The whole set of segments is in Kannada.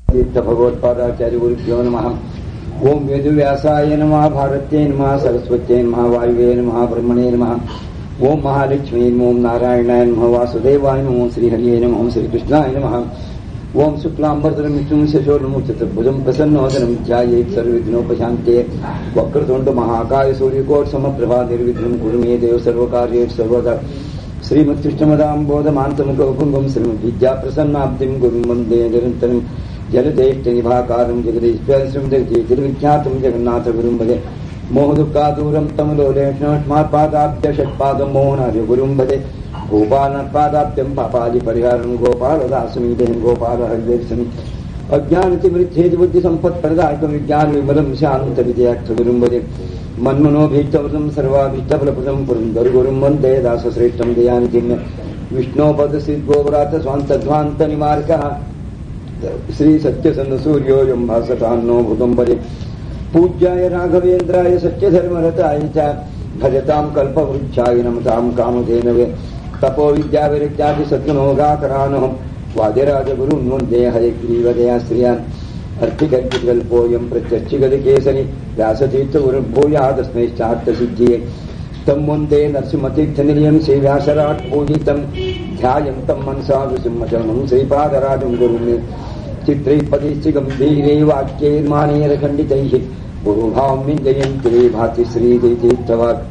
तीर्थ भगवत्पादाचार्य गुरुभ्यो नमः ओम वेदव्यासाय नमः भारत्यै नमः सरस्वत्यै नमः वायुवे नमः ब्रह्मणे नमः ओम महालक्ष्मी ओम नारायणाय नमः वासुदेवाय नमः श्रीहरिये नमः श्रीकृष्णाय नमः ओम शुक्लांबरधरं विष्णुं शशोर्णमुं चतुर्भुजं प्रसन्नवदनं ध्यायेत् सर्वविघ्नोपशान्ते वक्रतुण्ड महाकाय सूर्यकोट समप्रभा निर्विघ्नं कुरु मे देव सर्वकार्येषु सर्वदा श्रीमत्कृष्णमदाम्बोधमान्तमुखपुङ्गं श्रीमद्विद्याप्रसन्नाब्धिं गुरुं वन्दे निरन्तरं जलदेष्टनिभाकारं जगदीश्वरं जगज्ञातं जगन्नाथगुरुं भजे मोहदुःखादूरं तमुलोलेष्णोष्मात्पादाब्ज षट्पादं मोहनार्य गुरुं भजे गोपालपादाब्जं पापादिपरिहारं गोपालदासमीदेहं गोपालहरिदर्शनम् अज्ञानतिवृद्धेति बुद्धिसम्पत्प्रदायकं विज्ञानविमलं शान्तविजयाक्षगुरुं भजे मन्मनोभीष्टवृतं सर्वाभीष्टफलप्रदं पुरं गरुगुरुं वन्दे दासश्रेष्ठं दयानिधिं विष्णोपदसिद्गोव्रात स्वान्तध्वान्तनिमार्कः श्रीसत्यसन्नसूर्योऽयं भासतान्नो भूतं भजे पूज्याय राघवेन्द्राय सत्यधर्मरताय च भजतां कल्पवृक्षाय नमतां कामधेनवे तपोविद्याविरक्त्यादि सद्गुणोगाकरानहं वादिराजगुरुन् वन्दे हयग्रीवदयाश्रियान् अर्थिकल्पितकल्पोऽयं प्रत्यर्चिगदिकेसरि व्यासतीर्थगुरुर्भूयादस्मैश्चार्थसिद्धिये तं वन्दे नरसिंहतीर्थनिलयं श्रीव्यासराट् पूजितं ध्यायं तं मनसा विसिंहचरणं श्रीपादराजं गुरुं चित्रैपदैश्च गम्भीरे वाक्यैर्मानेरखण्डितैः गुरुभावं जयन्ति भाति श्रीतीर्थवाक्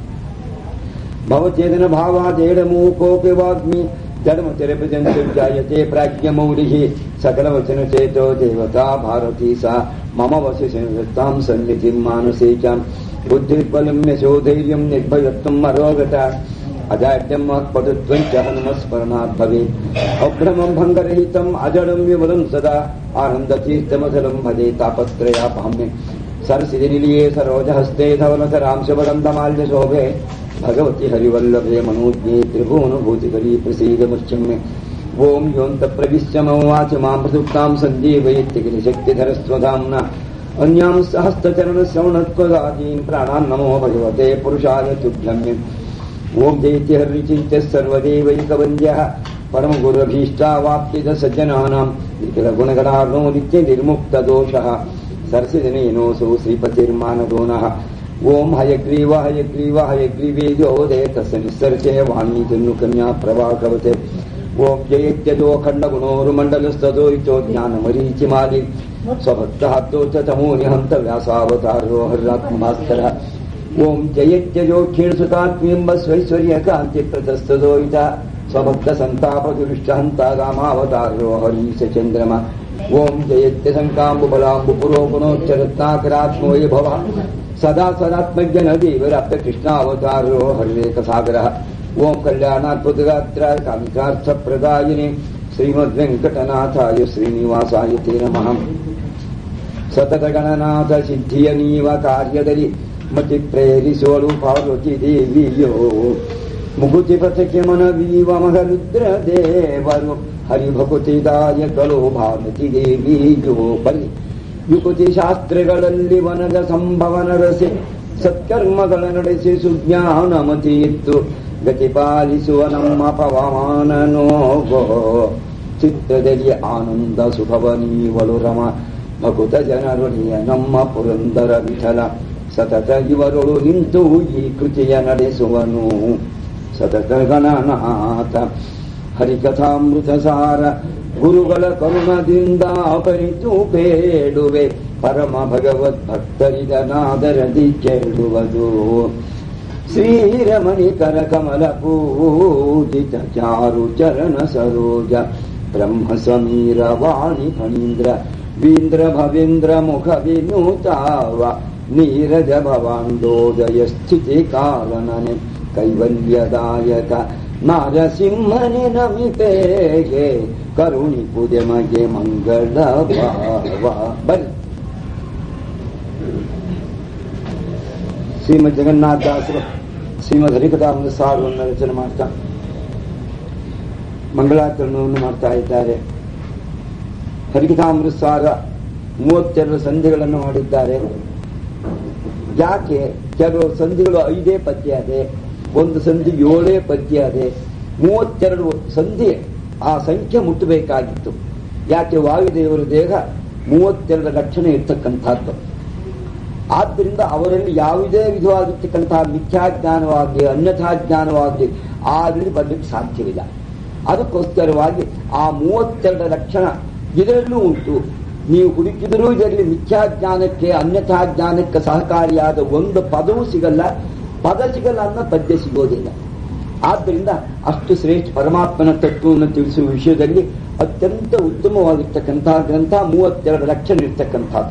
भवचेदन भावादेडमूकोऽपि वाग्मि जन्मचरपजन्तुर्जायते प्राज्ञमौलिः सकलवचनचेतो देवता भारती सा मम वसितां सन्निधिं मानसे च बुद्धिर्बलं यशोधैर्यं निर्भयत्वम् अरोगता अजाड्यं पटुत्वं च हनुमस्मरणात् भवेत् अभ्रमं भङ्गरहितम् अजडं विमलं सदा आनन्दतीर्थमधुरं भजे तापत्रयापहम्य सरसिजनिलिये सरोजहस्ते धवलधरांशवगन्धमाल्यशोभे भगवति हरिवल्लभे मनोज्ञे त्रिभुवनुभूतिकरी प्रसीदमुच्यम्य ॐ योऽन्तप्रविश्य मौवाच मां प्रसुप्तां सञ्जीवयत्य किल शक्तिधरस्वधाम्ना अन्यां सहस्रचरणश्रवणत्वदादीन् प्राणान् नमो भगवते पुरुषाय तुभ्यम्य ॐ जयति हरिचिन्त्य सर्वदेवैकवन्द्यः परमगुरभीष्टावाप्तिद सज्जनानां निखिलगुणगणार्णो नित्यनिर्मुक्तदोषः सरसिजनेनोऽसौ श्रीपतिर्मानदो नः ॐ हयग्रीव हयग्रीव हयग्रीवेजोदे तस्य निःसर्जय वाणीजन्नुकन्या प्रभाकवते ॐ जयत्यजोखण्डगुणोरुमण्डलस्ततो इतो ज्ञानमरीचिमालि स्वभक्तहतो च तमो निहन्त व्यासावतारो हर्रात्मभास्करः ॐ जयत्यजो क्षीणसुतात्म्यम्बस्वैश्वर्यकान्तिप्रतस्तदोयिता स्वभक्तसन्तापदुरिष्टहन्ता रामावतारो हरीशचन्द्रमा ॐ जयत्यशङ्काम्बुबलाम्बुपुरो गुणोच्चरत्नाकरात्मोय भव सदा सदात्मज्ञनदीवराप्तकृष्णावतारो हरिरेकसागरः ॐ कल्याणात्पुतगात्राय कामिकार्थप्रदायिने श्रीमद्वेङ्कटनाथाय श्रीनिवासाय ते नमः ಸತತಗಣನಾಥ ಸಿದ್ಧಿಯ ನೀವ ಕಾರ್ಯದಲ್ಲಿ ಮತಿ ಪ್ರೇರಿಸೋಳು ಪಾರ್ವತಿ ದೇವಿಯೋ ಮುಗುತಿ ಪಥಕ್ಕೆ ಮನವೀವ ಮಹರುದ್ರ ದೇವರು ಹರಿಭಕುತಿದಾಯಕಳು ಭಾರತಿ ದೇವಿಯೋ ಬಲಿ ಯುಕುತಿ ಶಾಸ್ತ್ರಗಳಲ್ಲಿ ವನದ ಸಂಭವನ ರಸೆ ಸತ್ಕರ್ಮಗಳ ನಡೆಸಿ ಸುಜ್ಞಾನ ಮತಿ ಇತ್ತು ಗತಿ ಪಾಲಿಸುವ ನಮ್ಮ ಪವಮಾನ ನೋಗೋ ಚಿತ್ತದಲ್ಲಿ ಆನಂದ ಸುಖವ ನೀವಳು ರಮ ಭಕುತ ಜನರುಳಿಯ ನಮ್ಮ ಪುರಂದರ ವಿಠಲ ಸತತ ಇವರೊಳು ನಿಂತು ಈ ಕೃತಿಯ ನಡೆಸುವನು ಸತತ ಗಣನಾಥ ಹರಿಕಥಾಮೃತ ಸಾರ ಗುರುಗಳ ಕರುಣದಿಂದ ಅಪರಿತು ಬೇಡುವೆ ಪರಮ ಭಗವದ್ ಭಕ್ತರಿದನಾದರದಿ ಕೇಳುವುದು ಶ್ರೀರಮಣಿ ಕರ ಕಮಲ ಪೂಜಿತ ಚಾರು ಚರಣ ಸರೋಜ ಬ್ರಹ್ಮ ಸಮೀರ ವಾಣಿ ಫಣೀಂದ್ರ ವೀಂದ್ರ ಭವೀಂದ್ರ ಮುಖ ವಿನೂತಾವ ನೀರಜ ಭವಾಂಡೋದಯ ಸ್ಥಿತಿ ಕಾರಣನೆ ಕೈವಲ್ಯದಾಯಕ ನಾರಸಿಂಹನೆ ನಮಿತೆಗೆ ಕರುಣಿ ಪೂಜೆ ಮಗೆ ಮಂಗಳ ಭಾವ ಬನ್ನಿ ಶ್ರೀಮದ್ ಜಗನ್ನಾಥ ದಾಸರು ಶ್ರೀಮದ್ ಹರಿಕಥಾಮೃತ ಸಾರವನ್ನು ರಚನೆ ಮಾಡ್ತಾ ಮಂಗಳಾಚರಣೆಯನ್ನು ಮಾಡ್ತಾ ಇದ್ದಾರೆ ಹರಿಕಥಾಮೃತ ಸಾರ ಮೂವತ್ತೆರಡು ಸಂಧಿಗಳನ್ನು ಮಾಡಿದ್ದಾರೆ ಯಾಕೆ ಕೆಲವು ಸಂಧಿಗಳು ಐದೇ ಪದ್ಯ ಇದೆ ಒಂದು ಸಂಧಿ ಏಳೇ ಪದ್ಯ ಇದೆ ಮೂವತ್ತೆರಡು ಸಂಧಿ ಆ ಸಂಖ್ಯೆ ಮುಟ್ಟಬೇಕಾಗಿತ್ತು ಯಾಕೆ ವಾಯುದೇವರ ದೇಹ ಮೂವತ್ತೆರಡು ಲಕ್ಷಣ ಇರ್ತಕ್ಕಂಥದ್ದು ಆದ್ದರಿಂದ ಅವರಲ್ಲಿ ಯಾವುದೇ ವಿಧವಾಗಿರ್ತಕ್ಕಂತಹ ಮಿಥ್ಯಾಜ್ಞಾನವಾಗಲಿ ಅನ್ಯಥಾ ಜ್ಞಾನವಾಗಲಿ ಆ ರೀತಿ ಬರ್ಲಿಕ್ಕೆ ಸಾಧ್ಯವಿಲ್ಲ ಅದಕ್ಕೋಸ್ಕರವಾಗಿ ಆ ಮೂವತ್ತೆರಡು ಲಕ್ಷಣ ಇದರಲ್ಲೂ ಉಂಟು ನೀವು ಹುಡುಕಿದರೂ ಇದರಲ್ಲಿ ಮಿಥ್ಯಾಜ್ಞಾನಕ್ಕೆ ಅನ್ಯಥಾ ಜ್ಞಾನಕ್ಕೆ ಸಹಕಾರಿಯಾದ ಒಂದು ಪದವೂ ಸಿಗಲ್ಲ ಪದ ಸಿಗಲ್ಲ ಅನ್ನೋ ಪದ್ಯ ಸಿಗೋದಿಲ್ಲ ಆದ್ದರಿಂದ ಅಷ್ಟು ಶ್ರೇಷ್ಠ ಪರಮಾತ್ಮನ ತತ್ವವನ್ನು ತಿಳಿಸುವ ವಿಷಯದಲ್ಲಿ ಅತ್ಯಂತ ಉತ್ತಮವಾಗಿರ್ತಕ್ಕಂತಹ ಗ್ರಂಥ ಮೂವತ್ತೆರಡು ಲಕ್ಷಣ ಇರ್ತಕ್ಕಂಥದ್ದು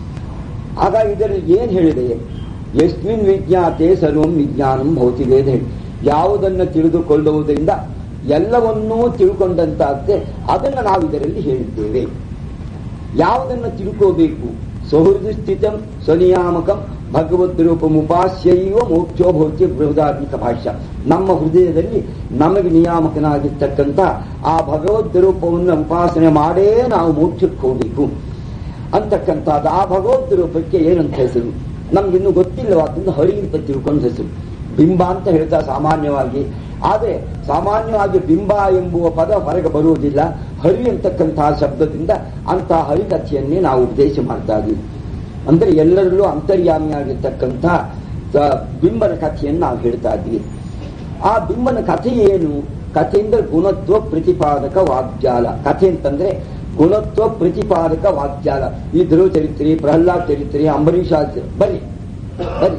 ಆಗ ಇದರಲ್ಲಿ ಏನ್ ಹೇಳಿದೆ ಯಸ್ಮಿನ್ ವಿಜ್ಞಾತೆ ಸರ್ವಂ ವಿಜ್ಞಾನಂ ಭೌತಿ ವೇದ ಹೇಳಿ ಯಾವುದನ್ನು ತಿಳಿದುಕೊಳ್ಳುವುದರಿಂದ ಎಲ್ಲವನ್ನೂ ತಿಳ್ಕೊಂಡಂತಾಗುತ್ತೆ ಅದನ್ನು ನಾವು ಇದರಲ್ಲಿ ಹೇಳಿದ್ದೇವೆ ಯಾವುದನ್ನು ತಿಳ್ಕೋಬೇಕು ಸೌಹೃದ ಸ್ಥಿತಂ ಸ್ವನಿಯಾಮಕಂ ಭಗವದ್ ರೂಪಮುಪಾಸ್ಯೈವ ಮೋಕ್ಷೋ ಭೌತ್ಯ ಬೃಹದಾತ್ಮಿಕ ಭಾಷ್ಯ ನಮ್ಮ ಹೃದಯದಲ್ಲಿ ನಮಗೆ ನಿಯಾಮಕನಾಗಿರ್ತಕ್ಕಂಥ ಆ ಭಗವದ್ ರೂಪವನ್ನು ಉಪಾಸನೆ ಮಾಡೇ ನಾವು ಮೋಕ್ಷಕ್ಕೆ ಹೋಗಬೇಕು ಅಂತಕ್ಕಂಥದ್ದು ಆ ಭಗವದ್ ರೂಪಕ್ಕೆ ಏನಂತ ಹೆಸರು ನಮ್ಗಿನ್ನೂ ಗೊತ್ತಿಲ್ಲವಾದ್ರಿಂದ ಹರಿ ಅಂತ ತಿಳ್ಕೊಂಡು ಹೆಸರು ಬಿಂಬ ಅಂತ ಹೇಳ್ತಾ ಸಾಮಾನ್ಯವಾಗಿ ಆದರೆ ಸಾಮಾನ್ಯವಾಗಿ ಬಿಂಬ ಎಂಬುವ ಪದ ಹೊರಗೆ ಬರುವುದಿಲ್ಲ ಹರಿ ಅಂತಕ್ಕಂತಹ ಶಬ್ದದಿಂದ ಅಂತಹ ಹರಿಕಥೆಯನ್ನೇ ನಾವು ಉಪದೇಶ ಮಾಡ್ತಾ ಇದ್ದೀವಿ ಅಂದ್ರೆ ಎಲ್ಲರಲ್ಲೂ ಅಂತರ್ಯಾಮಿಯಾಗಿರ್ತಕ್ಕಂಥ ಸ- ಬಿಂಬನ ಕಥೆಯನ್ನು ನಾವು ಹೇಳ್ತಾ ಇದ್ವಿ ಆ ಬಿಂಬನ ಕಥೆ ಏನು ಕಥೆ ಅಂದ್ರೆ ಗುಣತ್ವ ಪ್ರತಿಪಾದಕ ವಾಗ್ಜಾಲ ಕಥೆ ಅಂತಂದ್ರೆ ಗುಣತ್ವ ಪ್ರತಿಪಾದಕ ವಾಗ್ಜಾಲ ಈ ಧ್ರುವ ಚರಿತ್ರೆ ಪ್ರಹ್ಲಾದ್ ಚರಿತ್ರೆ ಅಂಬರೀಷ ಚ- ಬನ್ನಿ ಬನ್ನಿ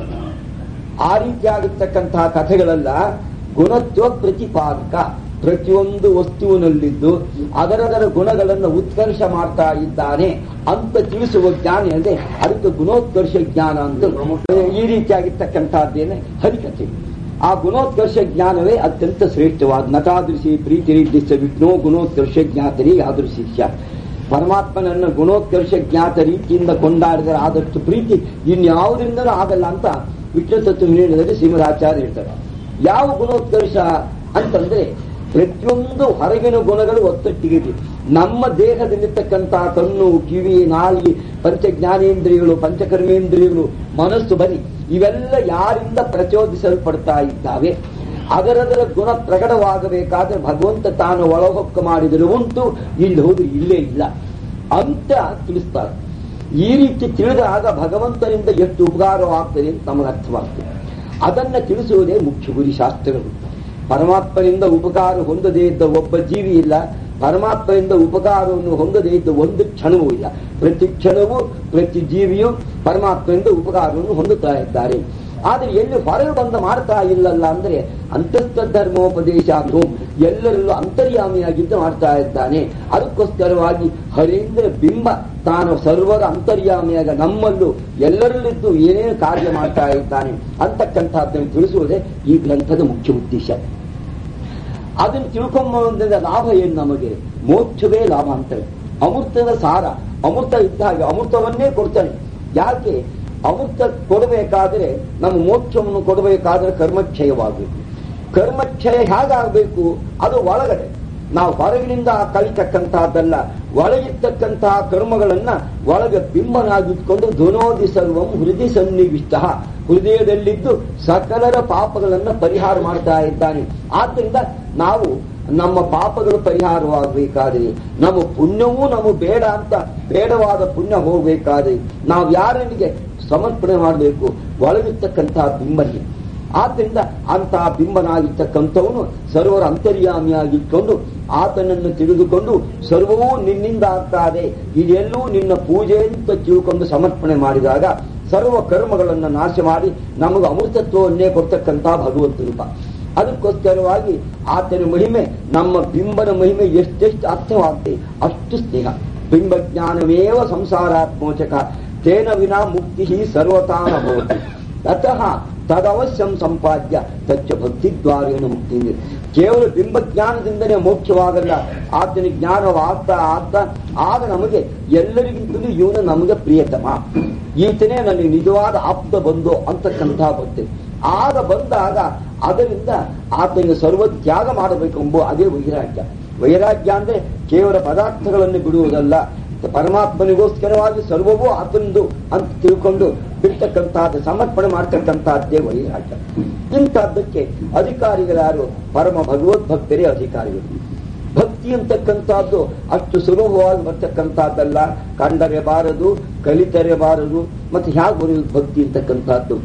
ಆ ರೀತಿಯಾಗಿರ್ತಕ್ಕಂತಹ ಕಥೆಗಳೆಲ್ಲ ಗುಣತ್ವ ಪ್ರತಿಪಾದಕ ಪ್ರತಿಯೊಂದು ವಸ್ತುವಿನಲ್ಲಿದ್ದು ಅದರದರ ಗುಣಗಳನ್ನು ಉತ್ಕರ್ಷ ಮಾಡ್ತಾ ಇದ್ದಾನೆ ಅಂತ ತಿಳಿಸುವ ಜ್ಞಾನ ಅಂದ್ರೆ ಅದಕ್ಕೆ ಗುಣೋತ್ಕರ್ಷ ಜ್ಞಾನ ಅಂತ ಈ ರೀತಿಯಾಗಿರ್ತಕ್ಕಂಥದ್ದೇನೆ ಹರಿಕಥೆ ಆ ಗುಣೋತ್ಕರ್ಷ ಜ್ಞಾನವೇ ಅತ್ಯಂತ ಶ್ರೇಷ್ಠವಾದ ನತಾದೃಶಿ ಪ್ರೀತಿ ರೀತಿಸ ವಿಷ್ಣು ಗುಣೋತ್ಕರ್ಷ ಜ್ಞಾತರಿ ಯಾದೃಶಿಷ್ಯ ಪರಮಾತ್ಮನನ್ನು ಗುಣೋತ್ಕರ್ಷ ಜ್ಞಾತ ರೀತಿಯಿಂದ ಕೊಂಡಾಡಿದರೆ ಆದಷ್ಟು ಪ್ರೀತಿ ಇನ್ಯಾವುದರಿಂದಲೂ ಆಗಲ್ಲ ಅಂತ ವಿಷ್ಣು ತತ್ವ ಹೇಳಿದರೆ ಶ್ರೀಮದಾಚಾರ್ಯ ಹೇಳ್ತಾರೆ ಯಾವ ಗುಣೋತ್ಕರ್ಷ ಅಂತಂದ್ರೆ ಪ್ರತಿಯೊಂದು ಹೊರಗಿನ ಗುಣಗಳು ಒತ್ತೊಟ್ಟಿಗೆ ಇದೆ. ನಮ್ಮ ದೇಹದಲ್ಲಿರ್ತಕ್ಕಂತಹ ಕಣ್ಣು ಕಿವಿ ನಾಲಿಗೆ ಪಂಚ ಜ್ಞಾನೇಂದ್ರಿಯಗಳು ಪಂಚಕರ್ಮೇಂದ್ರಿಯಗಳು ಮನಸ್ಸು ಬನ್ನಿ ಇವೆಲ್ಲ ಯಾರಿಂದ ಪ್ರಚೋದಿಸಲ್ಪಡ್ತಾ ಇದ್ದಾವೆ ಅದರದರ ಗುಣ ಪ್ರಕಟವಾಗಬೇಕಾದ್ರೆ ಭಗವಂತ ತಾನು ಒಳಹೊಕ್ಕ ಮಾಡಿದರೆ ಉಂಟು ಇಲ್ಲಿ ಹೋದ್ರೆ ಇಲ್ಲೇ ಇಲ್ಲ ಅಂತ ತಿಳಿಸ್ತಾರೆ ಈ ರೀತಿ ತಿಳಿದಾಗ ಭಗವಂತನಿಂದ ಎಷ್ಟು ಉಪಕಾರವಾಗ್ತದೆ ಅಂತ ನಮಗೆ ಅರ್ಥವಾಗ್ತದೆ ಅದನ್ನ ತಿಳಿಸುವುದೇ ಮುಖ್ಯ ಗುರಿ ಶಾಸ್ತ್ರಗಳು ಪರಮಾತ್ಮನಿಂದ ಉಪಕಾರ ಹೊಂದದೇ ಇದ್ದ ಒಬ್ಬ ಜೀವಿ ಇಲ್ಲ ಪರಮಾತ್ಮನಿಂದ ಉಪಕಾರವನ್ನು ಹೊಂದದೇ ಇದ್ದ ಒಂದು ಕ್ಷಣವೂ ಇಲ್ಲ ಪ್ರತಿ ಕ್ಷಣವೂ ಪ್ರತಿ ಜೀವಿಯು ಪರಮಾತ್ಮನಿಂದ ಉಪಕಾರವನ್ನು ಹೊಂದುತ್ತಾ ಇದ್ದಾರೆ ಆದರೆ ಎಲ್ಲಿ ಹೊರಗೆ ಬಂದು ಮಾಡ್ತಾ ಇಲ್ಲಲ್ಲ ಅಂದ್ರೆ ಅಂತಸ್ಥ ಧರ್ಮೋಪದೇಶ ಅದು ಎಲ್ಲರಲ್ಲೂ ಅಂತರ್ಯಾಮಿಯಾಗಿದ್ದು ಮಾಡ್ತಾ ಇದ್ದಾನೆ ಅದಕ್ಕೋಸ್ಕರವಾಗಿ ಹರೀಂದ್ರ ಬಿಂಬ ತಾನು ಸರ್ವರ ಅಂತರ್ಯಾಮಿಯಾಗ ನಮ್ಮಲ್ಲೂ ಎಲ್ಲರಲ್ಲಿದ್ದು ಏನೇನು ಕಾರ್ಯ ಮಾಡ್ತಾ ಇದ್ದಾನೆ ಅಂತಕ್ಕಂಥದ್ದನ್ನು ತಿಳಿಸುವುದೇ ಈ ಗ್ರಂಥದ ಮುಖ್ಯ ಉದ್ದೇಶ ಅದನ್ನು ತಿಳ್ಕೊಂಬಂದ ಲಾಭ ಏನು ನಮಗೆ ಮೋಕ್ಷವೇ ಲಾಭ ಅಂತಾರೆ ಅಮೃತದ ಸಾರ ಅಮೃತ ಇದ್ದ ಹಾಗೆ ಅಮೃತವನ್ನೇ ಕೊಡ್ತಾನೆ ಯಾಕೆ ಅಮೃತ ಕೊಡಬೇಕಾದ್ರೆ ನಮ್ಮ ಮೋಕ್ಷವನ್ನು ಕೊಡಬೇಕಾದ್ರೆ ಕರ್ಮಕ್ಷಯವಾಗಬೇಕು ಕರ್ಮಕ್ಷಯ ಹೇಗಾಗಬೇಕು ಅದು ಒಳಗಡೆ ನಾವು ಹೊರಗಿನಿಂದ ಕಲಿತಕ್ಕಂತಹದ್ದಲ್ಲ ಒಳಗಿರ್ತಕ್ಕಂತಹ ಕರ್ಮಗಳನ್ನ ಒಳಗೆ ಬಿಂಬನಾಗಿಟ್ಕೊಂಡು ಧುನೋದಿ ಸರ್ವಂ ಹೃದಯ ಸನ್ನಿವಿಷ್ಟ ಹೃದಯದಲ್ಲಿದ್ದು ಸಕಲರ ಪಾಪಗಳನ್ನ ಪರಿಹಾರ ಮಾಡ್ತಾ ಇದ್ದಾನೆ ಆದ್ದರಿಂದ ನಾವು ನಮ್ಮ ಪಾಪಗಳು ಪರಿಹಾರವಾಗಬೇಕಾದ್ರೆ ನಮ್ಮ ಪುಣ್ಯವೂ ನಮಗೆ ಬೇಡ ಅಂತ ಬೇಡವಾದ ಪುಣ್ಯ ಹೋಗಬೇಕಾದ್ರೆ ನಾವು ಯಾರನಿಗೆ ಸಮರ್ಪಣೆ ಮಾಡಬೇಕು ಒಳಗಿರ್ತಕ್ಕಂತಹ ಬಿಂಬನಿಗೆ ಆದ್ದರಿಂದ ಅಂತಹ ಬಿಂಬನಾಗಿರ್ತಕ್ಕಂಥವನು ಸರ್ವರ ಅಂತರ್ಯಾಮಿಯಾಗಿಟ್ಕೊಂಡು ಆತನನ್ನು ತಿಳಿದುಕೊಂಡು ಸರ್ವವೂ ನಿನ್ನಿಂದ ಆಗ್ತಾದೆ ಇದೆಲ್ಲೂ ನಿನ್ನ ಪೂಜೆ ಅಂತ ತಿಳ್ಕೊಂಡು ಸಮರ್ಪಣೆ ಮಾಡಿದಾಗ ಸರ್ವ ಕರ್ಮಗಳನ್ನು ನಾಶ ಮಾಡಿ ನಮಗೆ ಅಮೃತತ್ವವನ್ನೇ ಕೊಡ್ತಕ್ಕಂತಹ ಭಗವಂತ ರೂಪ ಅದಕ್ಕೋಸ್ಕರವಾಗಿ ಆತನ ಮಹಿಮೆ ನಮ್ಮ ಬಿಂಬನ ಮಹಿಮೆ ಎಷ್ಟೆಷ್ಟು ಅರ್ಥವಾಗ್ತದೆ ಅಷ್ಟು ಸ್ನೇಹ ಬಿಂಬ ಜ್ಞಾನಮೇವ ಸಂಸಾರಾತ್ಮೋಚಕ ತೇನ ವಿನಾ ಮುಕ್ತಿ ಸರ್ವತಾನ ಭವತಿ ಅತಃ ತದವಶ್ಯಂ ಸಂಪಾದ್ಯ ತಚ್ಚ ಭಕ್ತಿ ದ್ವಾರೇಣ ಮುಕ್ತಿ ಕೇವಲ ಬಿಂಬ ಜ್ಞಾನದಿಂದಲೇ ಮೋಕ್ಷವಾಗಲ್ಲ ಆತನ ಜ್ಞಾನವಾಗ್ತಾ ಆಗ್ತಾ ಆಗ ನಮಗೆ ಎಲ್ಲರಿಗಿಂತಲೂ ಇವನು ನಮಗೆ ಪ್ರಿಯತಮ ಈತನೇ ನನಗೆ ನಿಜವಾದ ಆಪ್ತ ಬಂದು ಅಂತಕ್ಕಂತಹ ಭಕ್ತಿ ಆಗ ಬಂದಾಗ ಅದರಿಂದ ಆತನಿಗೆ ಸರ್ವ ತ್ಯಾಗ ಮಾಡಬೇಕೆಂಬ ಅದೇ ವೈರಾಗ್ಯ ವೈರಾಗ್ಯ ಅಂದ್ರೆ ಕೇವಲ ಪದಾರ್ಥಗಳನ್ನು ಬಿಡುವುದಲ್ಲ ಪರಮಾತ್ಮನಿಗೋಸ್ಕರವಾಗಿ ಸರ್ವವೂ ಆತಂದು ಅಂತ ತಿಳ್ಕೊಂಡು ಬಿಡ್ತಕ್ಕಂತಹದ್ದು ಸಮರ್ಪಣೆ ಮಾಡ್ತಕ್ಕಂತಹದ್ದೇ ವೈರಾಗ್ಯ ಇಂಥದ್ದಕ್ಕೆ ಅಧಿಕಾರಿಗಳ್ಯಾರು ಪರಮ ಭಗವದ್ಭಕ್ತರೇ ಅಧಿಕಾರಿಗಳು ಭಕ್ತಿ ಭಕ್ತಿ ಅಂತಕ್ಕಂಥದ್ದು ಅಷ್ಟು ಸುಲಭವಾಗಿ ಬರ್ತಕ್ಕಂಥದ್ದಲ್ಲ ಕಂಡರೆ ಬಾರದು ಕಲಿತರೆ ಬಾರದು ಮತ್ತೆ ಹೇಗೆ ಬರೆಯುವುದು ಭಕ್ತಿ ಅಂತಕ್ಕಂಥದ್ದು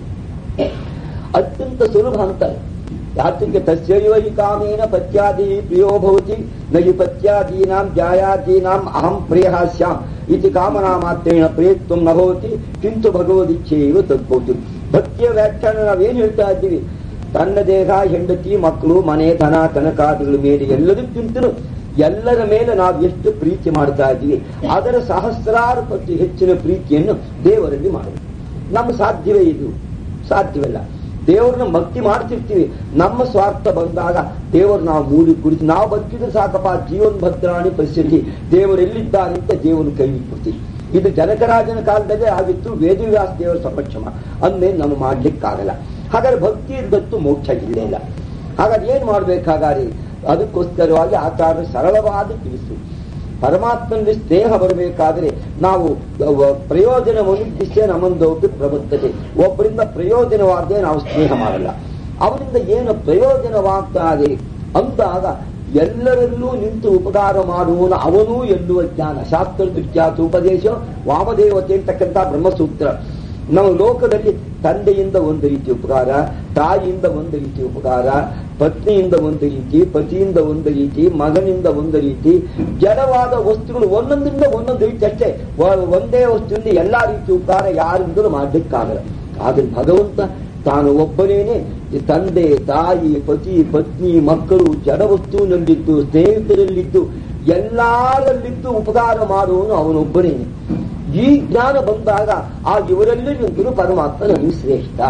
ಅತ್ಯಂತ ಸುಲಭ ಅಂತಾರೆ ಯಾತಕ್ಕೆ ತಸ್ಯೈವ ಹಿ ಕಾಮೇನ ಪತ್ಯಾದಿ ಪ್ರಿಯೋ ಭವತಿ ನಹಿ ಪತ್ಯಾದೀನಾಂ ಜಾಯಾದೀನಾಂ ಅಹಂ ಪ್ರಿಯ ಸ್ಯಾಂ ಇತಿ ಕಾಮನಾ ಮಾತ್ರೇಣ ಪ್ರಿಯತ್ವ ನ ಭವತಿ ಕಿಂತು ಭಗವದಿಚ್ಛೆಯು ತದ್ಭವತಿ ಭಕ್ತಿಯ ವ್ಯಾಖ್ಯಾನ ನಾವೇನು ಹೇಳ್ತಾ ಇದ್ದೀವಿ ತನ್ನ ದೇಹ ಹೆಂಡತಿ ಮಕ್ಕಳು ಮನೆ ಧನ ಕನಕಾದಿಗಳ ಮೇಲೆ ಎಲ್ಲದಕ್ಕಿಂತಲೂ ಎಲ್ಲರ ಮೇಲೆ ನಾವು ಎಷ್ಟು ಪ್ರೀತಿ ಮಾಡ್ತಾ ಇದ್ದೀವಿ ಅದರ ಸಹಸ್ರಾರು ಪಟ್ಟು ಹೆಚ್ಚಿನ ಪ್ರೀತಿಯನ್ನು ದೇವರಲ್ಲಿ ಮಾಡಬೇಕು ನಮ್ಮ ಸಾಧ್ಯವೇ ಇದು ಸಾಧ್ಯವಿಲ್ಲ ದೇವರನ್ನ ಭಕ್ತಿ ಮಾಡ್ತಿರ್ತೀವಿ ನಮ್ಮ ಸ್ವಾರ್ಥ ಬಂದಾಗ ದೇವರು ನಾವು ಮೂಲಿ ಕುರಿತು ನಾವು ಬದುಕಿದ್ರೆ ಸಾಕಪ್ಪ ಜೀವನ ಭದ್ರಾಣಿ ಪರಿಸ್ಥಿತಿ ದೇವರು ಎಲ್ಲಿದ್ದಾನೆ ಅಂತ ದೇವರು ಕೈ ಬಿಟ್ಬಿಡ್ತೀವಿ ಇದು ಜನಕರಾಜನ ಕಾಲದಲ್ಲೇ ಆಗಿತ್ತು ವೇದವ್ಯಾಸ ದೇವರ ಸಮಕ್ಷಮ ಅಂದ್ಮೇಲೆ ನಾವು ಮಾಡ್ಲಿಕ್ಕಾಗಲ್ಲ ಹಾಗಾದ್ರೆ ಭಕ್ತಿ ಇದ್ದತ್ತು ಮೋಕ್ಷ ಇಲ್ಲೇ ಇಲ್ಲ ಹಾಗಾದ್ರೆ ಏನ್ ಮಾಡ್ಬೇಕಾಗಾರಿ ಅದಕ್ಕೋಸ್ಕರವಾಗಿ ಆಚಾರ್ಯ ಸರಳವಾದ ತಿಳಿಸು ಪರಮಾತ್ಮನಲ್ಲಿ ಸ್ನೇಹ ಬರಬೇಕಾದ್ರೆ ನಾವು ಅವ- ಪ್ರಯೋಜನವನ್ನು ಇಷ್ಟೇ ನಮ್ಮಂದೋಗಿ ಪ್ರಬುದ್ಧತೆ ಒಬ್ಬರಿಂದ ಪ್ರಯೋಜನವಾಗದೆ ನಾವು ಸ್ನೇಹ ಮಾಡಲ್ಲ ಅವರಿಂದ ಏನು ಪ್ರಯೋಜನವಾಗ್ತಾದೆ ಅಂದಾಗ ಎಲ್ಲರಲ್ಲೂ ನಿಂತು ಉಪಕಾರ ಮಾಡುವನು ಅವನೂ ಎನ್ನುವ ಜ್ಞಾನ ಶಾಸ್ತ್ರ ವಿಖ್ಯಾತ ಉಪದೇಶ ವಾಮದೇವತೆ ಅಂತಕ್ಕಂಥ ಬ್ರಹ್ಮಸೂತ್ರ ನಾವು ಲೋಕದಲ್ಲಿ ತಂದೆಯಿಂದ ಒಂದು ರೀತಿ ಉಪಕಾರ ತಾಯಿಯಿಂದ ಒಂದು ರೀತಿ ಉಪಕಾರ ಪತ್ನಿಯಿಂದ ಒಂದು ರೀತಿ ಪತಿಯಿಂದ ಒಂದು ರೀತಿ ಮಗನಿಂದ ಒಂದು ರೀತಿ ಜಡವಾದ ವಸ್ತುಗಳು ಒಂದೊಂದರಿಂದ ಒಂದೊಂದು ರೀತಿ ಅಷ್ಟೇ ವ- ಒಂದೇ ವಸ್ತುವಿಂದ ಎಲ್ಲಾ ರೀತಿ ಉಪಕಾರ ಯಾರಿಂದಲೂ ಮಾಡ್ಲಿಕ್ಕಾಗಲ್ಲ ಆದ್ರೆ ಭಗವಂತ ತಾನು ಒಬ್ಬನೇನೆ ಈ ತಂದೆ ತಾಯಿ ಪತಿ ಪತ್ನಿ ಮಕ್ಕಳು ಜಡ ವಸ್ತುವಿನಲ್ಲಿದ್ದು ಸ್ನೇಹಿತರಲ್ಲಿದ್ದು ಎಲ್ಲರಲ್ಲಿದ್ದು ಉಪಕಾರ ಮಾಡುವನು ಅವನೊಬ್ಬನೇನೆ ಈ ಜ್ಞಾನ ಬಂದಾಗ ಆ ಇವರಲ್ಲಿ ನಿಂತರೂ ಪರಮಾತ್ಮ ನನಗೆ ಶ್ರೇಷ್ಠ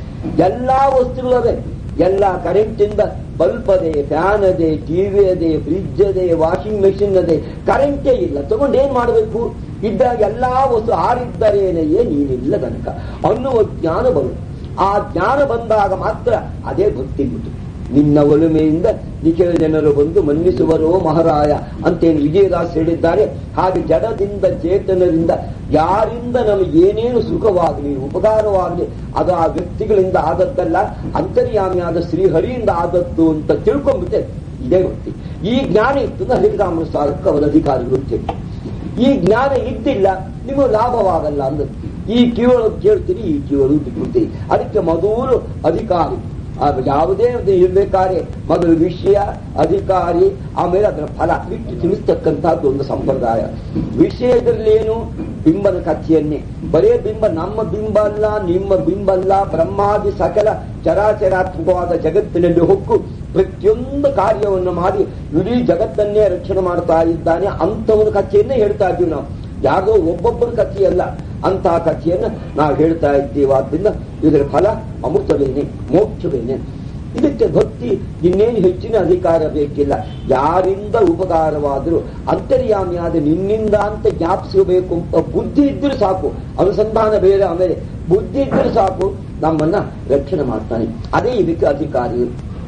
ಎಲ್ಲಾ ವಸ್ತುಗಳವೆ ಎಲ್ಲ ಕರೆಂಟ್ ಇಂದ ಬಲ್ಬ್ ಅದೇ ಫ್ಯಾನ್ ಅದೇ ಟಿವಿ ಅದೇ ಫ್ರಿಡ್ಜ್ ಅದೇ ವಾಷಿಂಗ್ ಮೆಷಿನ್ ಅದೇ ಕರೆಂಟೇ ಇಲ್ಲ ತಗೊಂಡು ಏನ್ ಮಾಡಬೇಕು ಇದ್ದಾಗ ಎಲ್ಲಾ ವಸ್ತು ಹಾರಿದ್ದರೇನೆಯೇ ನೀನಿಲ್ಲ ತನಕ ಅನ್ನುವ ಜ್ಞಾನ ಬರು ಆ ಜ್ಞಾನ ಬಂದಾಗ ಮಾತ್ರ ಅದೇ ಭಕ್ತಿ ಬಿಟ್ಟು ನಿನ್ನ ಒಲುಮೆಯಿಂದ ನಿಖಿಲ ಜನರು ಬಂದು ಮನ್ನಿಸುವರೋ ಮಹಾರಾಯ ಅಂತೇನು ವಿಜಯದಾಸ್ ಹೇಳಿದ್ದಾರೆ ಹಾಗೆ ಜಡದಿಂದ ಚೇತನದಿಂದ ಯಾರಿಂದ ನಮಗೆ ಏನೇನು ಸುಖವಾಗಲಿ ಉಪಕಾರವಾಗಲಿ ಅದು ಆ ವ್ಯಕ್ತಿಗಳಿಂದ ಆದದ್ದಲ್ಲ ಅಂತರ್ಯಾಮಿಯಾದ ಶ್ರೀಹರಿಯಿಂದ ಆದದ್ದು ಅಂತ ತಿಳ್ಕೊಂಡ್ಬಿಟ್ಟೆ ಇದೇ ಭಕ್ತಿ ಈ ಜ್ಞಾನ ಇತ್ತು ಹರಿರಾಮನ ಸಾಲಕ್ಕೆ ಅವರ ಅಧಿಕಾರಿಗಳು ತಿಳಿ ಈ ಜ್ಞಾನ ಇದ್ದಿಲ್ಲ ನಿಮಗೆ ಲಾಭವಾಗಲ್ಲ ಅಂದ್ರೆ ಈ ಕಿವಳು ಕೇಳ್ತೀರಿ ಈ ಕಿವಳು ಬಿಟ್ಬಿಡ್ತೀರಿ ಅದಕ್ಕೆ ಮೊದಲು ಅಧಿಕಾರಿ ಆ ಯಾವುದೇ ಒಂದು ಇರ್ಬೇಕಾದ್ರೆ ಮೊದಲು ವಿಷಯ ಅಧಿಕಾರಿ ಆಮೇಲೆ ಅದರ ಫಲ ಬಿಟ್ಟು ತಿಳಿಸ್ತಕ್ಕಂಥದ್ದು ಒಂದು ಸಂಪ್ರದಾಯ ವಿಷಯದಲ್ಲಿ ಏನು ಬಿಂಬನ ಕಥೆಯನ್ನೇ ಬರೇ ಬಿಂಬ ನಮ್ಮ ಬಿಂಬ ಅಲ್ಲ ನಿಮ್ಮ ಬಿಂಬ ಅಲ್ಲ ಬ್ರಹ್ಮಾದಿ ಸಕಲ ಚರಾಚರಾತ್ಮಕವಾದ ಜಗತ್ತಿನಲ್ಲಿ ಹೊಕ್ಕು ಪ್ರತಿಯೊಂದು ಕಾರ್ಯವನ್ನು ಮಾಡಿ ಇಡೀ ಜಗತ್ತನ್ನೇ ರಕ್ಷಣೆ ಮಾಡ್ತಾ ಇದ್ದಾನೆ ಅಂಥವನ ಕಥೆಯನ್ನೇ ಹೇಳ್ತಾ ಇದ್ದೀವಿ ನಾವು ಯಾವುದೋ ಒಬ್ಬೊಬ್ಬರ ಕಥೆಯಲ್ಲ ಅಂತಹ ಕಥೆಯನ್ನು ನಾವು ಹೇಳ್ತಾ ಇದ್ದೀವಿ ಆದ್ರಿಂದ ಇದರ ಫಲ ಅಮೃತವೇನೆ ಮೋಕ್ಷವೇನೆ ಇದಕ್ಕೆ ಭಕ್ತಿ ಇನ್ನೇನು ಹೆಚ್ಚಿನ ಅಧಿಕಾರ ಬೇಕಿಲ್ಲ ಯಾರಿಂದ ಉಪಕಾರವಾದರೂ ಅಂತರ್ಯಾಮಿಯಾದ ನಿನ್ನಿಂದ ಅಂತ ಜ್ಞಾಪಿಸಬೇಕು ಅಂತ ಬುದ್ಧಿ ಇದ್ದರೂ ಸಾಕು ಅನುಸಂಧಾನ ಬೇರೆ ಆಮೇಲೆ ಬುದ್ಧಿ ಇದ್ದರೂ ಸಾಕು ನಮ್ಮನ್ನ ರಕ್ಷಣೆ ಮಾಡ್ತಾನೆ ಅದೇ ಇದಕ್ಕೆ ಅಧಿಕಾರಿಗಳು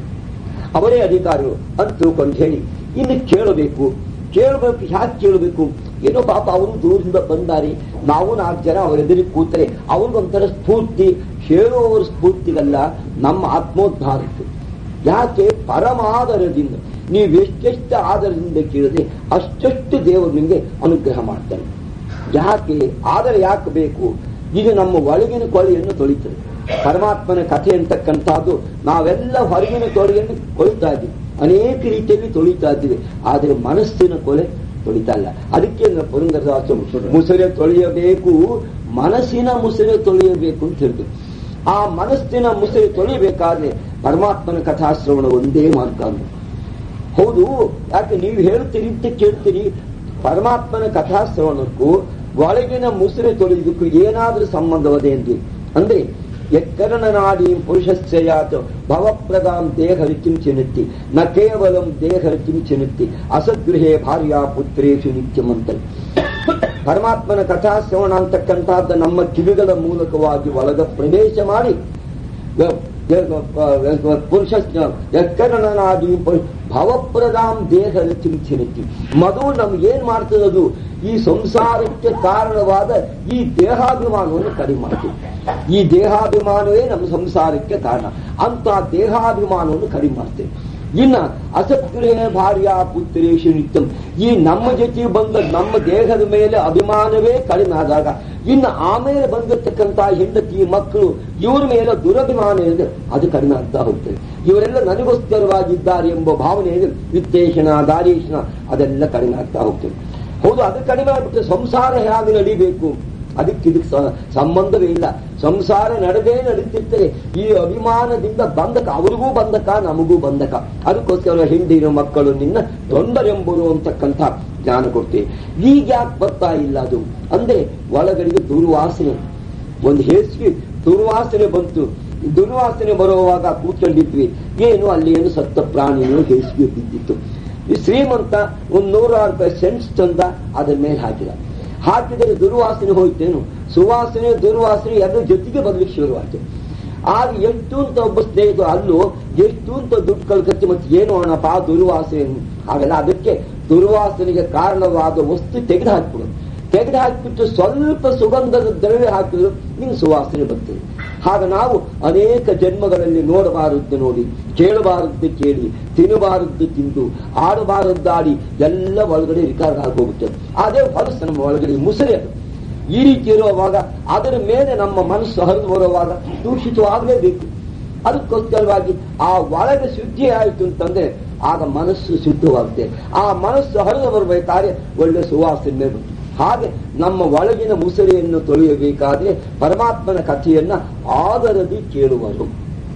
ಅವರೇ ಅಧಿಕಾರಿಗಳು ಅಂತ ತಿಳ್ಕೊಂಡು ಹೇಳಿ ಇನ್ನು ಕೇಳಬೇಕು ಕೇಳಬೇಕು ಯಾಕೆ ಕೇಳಬೇಕು ಏನೋ ಪಾಪ ಅವರು ದೂರದಿಂದ ಬಂದಾರೆ ನಾವು ನಾಲ್ಕು ಜನ ಅವರೆದುರಿಗೆ ಕೂತರೆ ಅವ್ರಿಗೊಂಥರ ಸ್ಫೂರ್ತಿ ಹೇಳುವವರ ಸ್ಫೂರ್ತಿಗಲ್ಲ ನಮ್ಮ ಆತ್ಮೋದ್ಧಾರಕ್ಕೆ ಯಾಕೆ ಪರಮಾದರದಿಂದ ನೀವು ಎಷ್ಟೆಷ್ಟು ಆದರದಿಂದ ಕೇಳಿದ್ರೆ ಅಷ್ಟೆಷ್ಟು ದೇವರು ನಿಮಗೆ ಅನುಗ್ರಹ ಮಾಡ್ತಾನೆ ಯಾಕೆ ಆದರೆ ಯಾಕೆ ಬೇಕು ಇದು ನಮ್ಮ ಒಳಗಿನ ಕೊಳೆಯನ್ನು ತೊಳಿತದೆ ಪರಮಾತ್ಮನ ಕಥೆ ಅಂತಕ್ಕಂಥದ್ದು ನಾವೆಲ್ಲ ಹೊರಗಿನ ಕೊಳೆಯನ್ನು ಕೊಳಿತಾ ಇದ್ದೀವಿ ಅನೇಕ ರೀತಿಯಲ್ಲಿ ತೊಳಿತಾ ಇದ್ದೀವಿ ಆದರೆ ಮನಸ್ಸಿನ ಕೊಲೆ ತೊಳಿತಾ ಇಲ್ಲ ಅದಕ್ಕೆ ಪುರಂದರದಾಸ ಮುಸುರೆ ತೊಳೆಯಬೇಕು ಮನಸ್ಸಿನ ಮುಸುರೆ ತೊಳೆಯಬೇಕು ಅಂತ ಹೇಳಿದ್ರು ಆ ಮನಸ್ಸಿನ ಮುಸುರೆ ತೊಳಿಬೇಕಾದ್ರೆ ಪರಮಾತ್ಮನ ಕಥಾಶ್ರವಣ ಒಂದೇ ಮಾರ್ಗ ಅಂದ್ರು ಹೌದು ಯಾಕೆ ನೀವು ಹೇಳ್ತೀರಿ ಅಂತ ಕೇಳ್ತೀರಿ ಪರಮಾತ್ಮನ ಕಥಾಶ್ರವಣಕ್ಕೂ ಒಳಗಿನ ಮುಸುರೆ ತೊಳೆಯುವುದಕ್ಕೂ ಏನಾದ್ರೂ ಸಂಬಂಧವದೆ ಎಂದು ಅಂದ್ರೆ ಯತ್ಕರಣನಾಡಿ ಪುರುಷಸ್ಯಾತ್ ಭವಪ್ರದಾಂ ದೇಹರಿತಿಂ ಚಿನುತ್ತಿ ನ ಕೇವಲಂ ದೇಹರಿತಿಂ ಚಿನುತ್ತಿ ಅಸಗೃಹೇ ಭಾರ್ಯ ಪುತ್ರೇಶು ನಿತ್ಯಮಂತಲ್ ಪರಮಾತ್ಮನ ಕಥಾಶ್ರವಣ ಅಂತಕ್ಕಂಥದ್ದು ನಮ್ಮ ಕಿವಿಗಳ ಮೂಲಕವಾಗಿ ಒಳಗ ಪ್ರವೇಶ ಮಾಡಿ ಪುರುಷ ಯತ್ಕರಣನಾದಿ ಭವಪ್ರದಾಂ ದೇಹ ಚಿಂತಿರುತ್ತಿ ಮಧು ನಮ್ಗೇನ್ ಮಾಡ್ತದದು ಈ ಸಂಸಾರಕ್ಕೆ ಕಾರಣವಾದ ಈ ದೇಹಾಭಿಮಾನವನ್ನು ಕಡಿಮೆ ಮಾಡ್ತೀವಿ ಈ ದೇಹಾಭಿಮಾನವೇ ನಮ್ಮ ಸಂಸಾರಕ್ಕೆ ಕಾರಣ ಅಂತ ದೇಹಾಭಿಮಾನವನ್ನು ಕಡಿಮೆ ಮಾಡ್ತೇವೆ ಇನ್ನ ಅಸತ್ಗೃಹ ಭಾರ್ಯ ಪುತ್ರೇಶು ನಿತ್ಯಂ ಈ ನಮ್ಮ ಜೊತೆ ಬಂದ ನಮ್ಮ ದೇಹದ ಮೇಲೆ ಅಭಿಮಾನವೇ ಕಡಿಮೆ ಆದಾಗ ಇನ್ನು ಆಮೇಲೆ ಬಂದಿರತಕ್ಕಂತ ಹೆಂಡತಿ ಮಕ್ಕಳು ಇವ್ರ ಮೇಲೆ ದುರಭಿಮಾನ ಇದೆ ಅದು ಕಡಿಮೆ ಆಗ್ತಾ ಹೋಗ್ತದೆ ಇವರೆಲ್ಲ ನನಗೋಸ್ಕರವಾಗಿದ್ದಾರೆ ಎಂಬ ಭಾವನೆ ಇದೆ ವಿತ್ತೇಷಣ ದಾರೀಷಣ ಅದೆಲ್ಲ ಕಡಿಮೆ ಆಗ್ತಾ ಹೋಗ್ತದೆ ಹೌದು ಅದು ಕಡಿಮೆ ಆಗ್ಬಿಟ್ಟು ಸಂಸಾರ ಹೇಗೆ ನಡಿಬೇಕು ಅದಕ್ಕೆ ಇದಕ್ಕೆ ಸ- ಸಂಬಂಧವೇ ಇಲ್ಲ ಸಂಸಾರ ನಡೆದೇ ನಡೀತಿರ್ತದೆ ಈ ಅಭಿಮಾನದಿಂದ ಬಂಧಕ ಅವ್ರಿಗೂ ಬಂಧಕ ನಮಗೂ ಬಂಧಕ ಅದಕ್ಕೋಸ್ಕರ ಹಿಂದಿನ ಮಕ್ಕಳು ನಿನ್ನ ತೊಂದರೆಂಬರು ಅಂತಕ್ಕಂಥ ಜ್ಞಾನ ಕೊಡ್ತೇವೆ ಈಗ ಯಾಕೆ ಬರ್ತಾ ಇಲ್ಲ ಅದು ಅಂದ್ರೆ ಒಳಗಡೆಗೆ ದುರ್ವಾಸನೆ ಒಂದು ಹೇಸಿಗೆ ದುರ್ವಾಸನೆ ಬಂತು ದುರ್ವಾಸನೆ ಬರುವಾಗ ಕೂತ್ಕೊಂಡಿದ್ವಿ ಏನು ಅಲ್ಲಿ ಏನು ಸತ್ತ ಪ್ರಾಣಿಗಳು ಹೇಸಿಗೆ ಬಿದ್ದಿತ್ತು ಈ ಶ್ರೀಮಂತ ಒಂದು ನೂರಾರು ರೂಪಾಯಿ ಸೆಂಟ್ಸ್ ತಂದ ಅದರ ಮೇಲೆ ಹಾಕಿದ ಹಾಕಿದರೆ ದುರ್ವಾಸನೆ ಹೋಯ್ತೇನು ಸುವಾಸನೆ ದುರ್ವಾಸನೆ ಎರಡು ಜೊತೆಗೆ ಬರ್ಲಿಕ್ಕೆ ಶುರುವಾಯ್ತು ಆಗ ಎಷ್ಟು ಅಂತ ಒಬ್ಬ ಸ್ನೇಹಿತ ಅಲ್ಲೂ ಎಷ್ಟು ಅಂತ ದುಡ್ಡು ಕಳ್ಕತ್ತಿ ಮತ್ತೆ ಏನು ಅಣ್ಣಪ್ಪ ಆ ದುರ್ವಾಸನೆ ಹಾಗೆಲ್ಲ ಅದಕ್ಕೆ ದುರ್ವಾಸನೆಗೆ ಕಾರಣವಾದ ವಸ್ತು ತೆಗೆದು ಹಾಕ್ಬಿಡು ತೆಗೆದು ಹಾಕಿಬಿಟ್ಟು ಸ್ವಲ್ಪ ಸುಗಂಧದ ದ್ರವ್ಯ ಹಾಕಿದ್ರು ನಿಂಗೆ ಸುವಾಸನೆ ಬರ್ತದೆ ಆಗ ನಾವು ಅನೇಕ ಜನ್ಮಗಳಲ್ಲಿ ನೋಡಬಾರದ್ದು ನೋಡಿ ಕೇಳಬಾರದ್ದು ಕೇಳಿ ತಿನ್ನಬಾರದ್ದು ತಿಂದು ಆಡಬಾರದ್ದಾಡಿ ಎಲ್ಲ ಒಳಗಡೆ ರಿಕಾರ್ಡ್ ಆಗೋಗುತ್ತೆ ಅದೇ ಹೊಲಸು ನಮ್ಮ ಒಳಗಡೆ ಮುಸರೆ ಅದು ಈ ರೀತಿ ಇರುವಾಗ ಅದರ ಮೇಲೆ ನಮ್ಮ ಮನಸ್ಸು ಹರಿದು ಬರುವಾಗ ದೂಷಿತವಾಗಲೇಬೇಕು ಅದಕ್ಕೋಸ್ಕರವಾಗಿ ಆ ಒಳಗೆ ಶುದ್ಧಿ ಆಯಿತು ಅಂತಂದ್ರೆ ಆಗ ಮನಸ್ಸು ಶುದ್ಧವಾಗುತ್ತೆ ಆ ಮನಸ್ಸು ಹರಿದು ಬರಬೇಕಾದ್ರೆ ಒಳ್ಳೆ ಸುವಾಸನೆ ಬರುತ್ತೆ ಹಾಗೆ ನಮ್ಮ ಒಳಗಿನ ಮುಸರೆಯನ್ನು ತೊಳೆಯಬೇಕಾದ್ರೆ ಪರಮಾತ್ಮನ ಕಥೆಯನ್ನ ಆದರದಿ ಕೇಳುವರು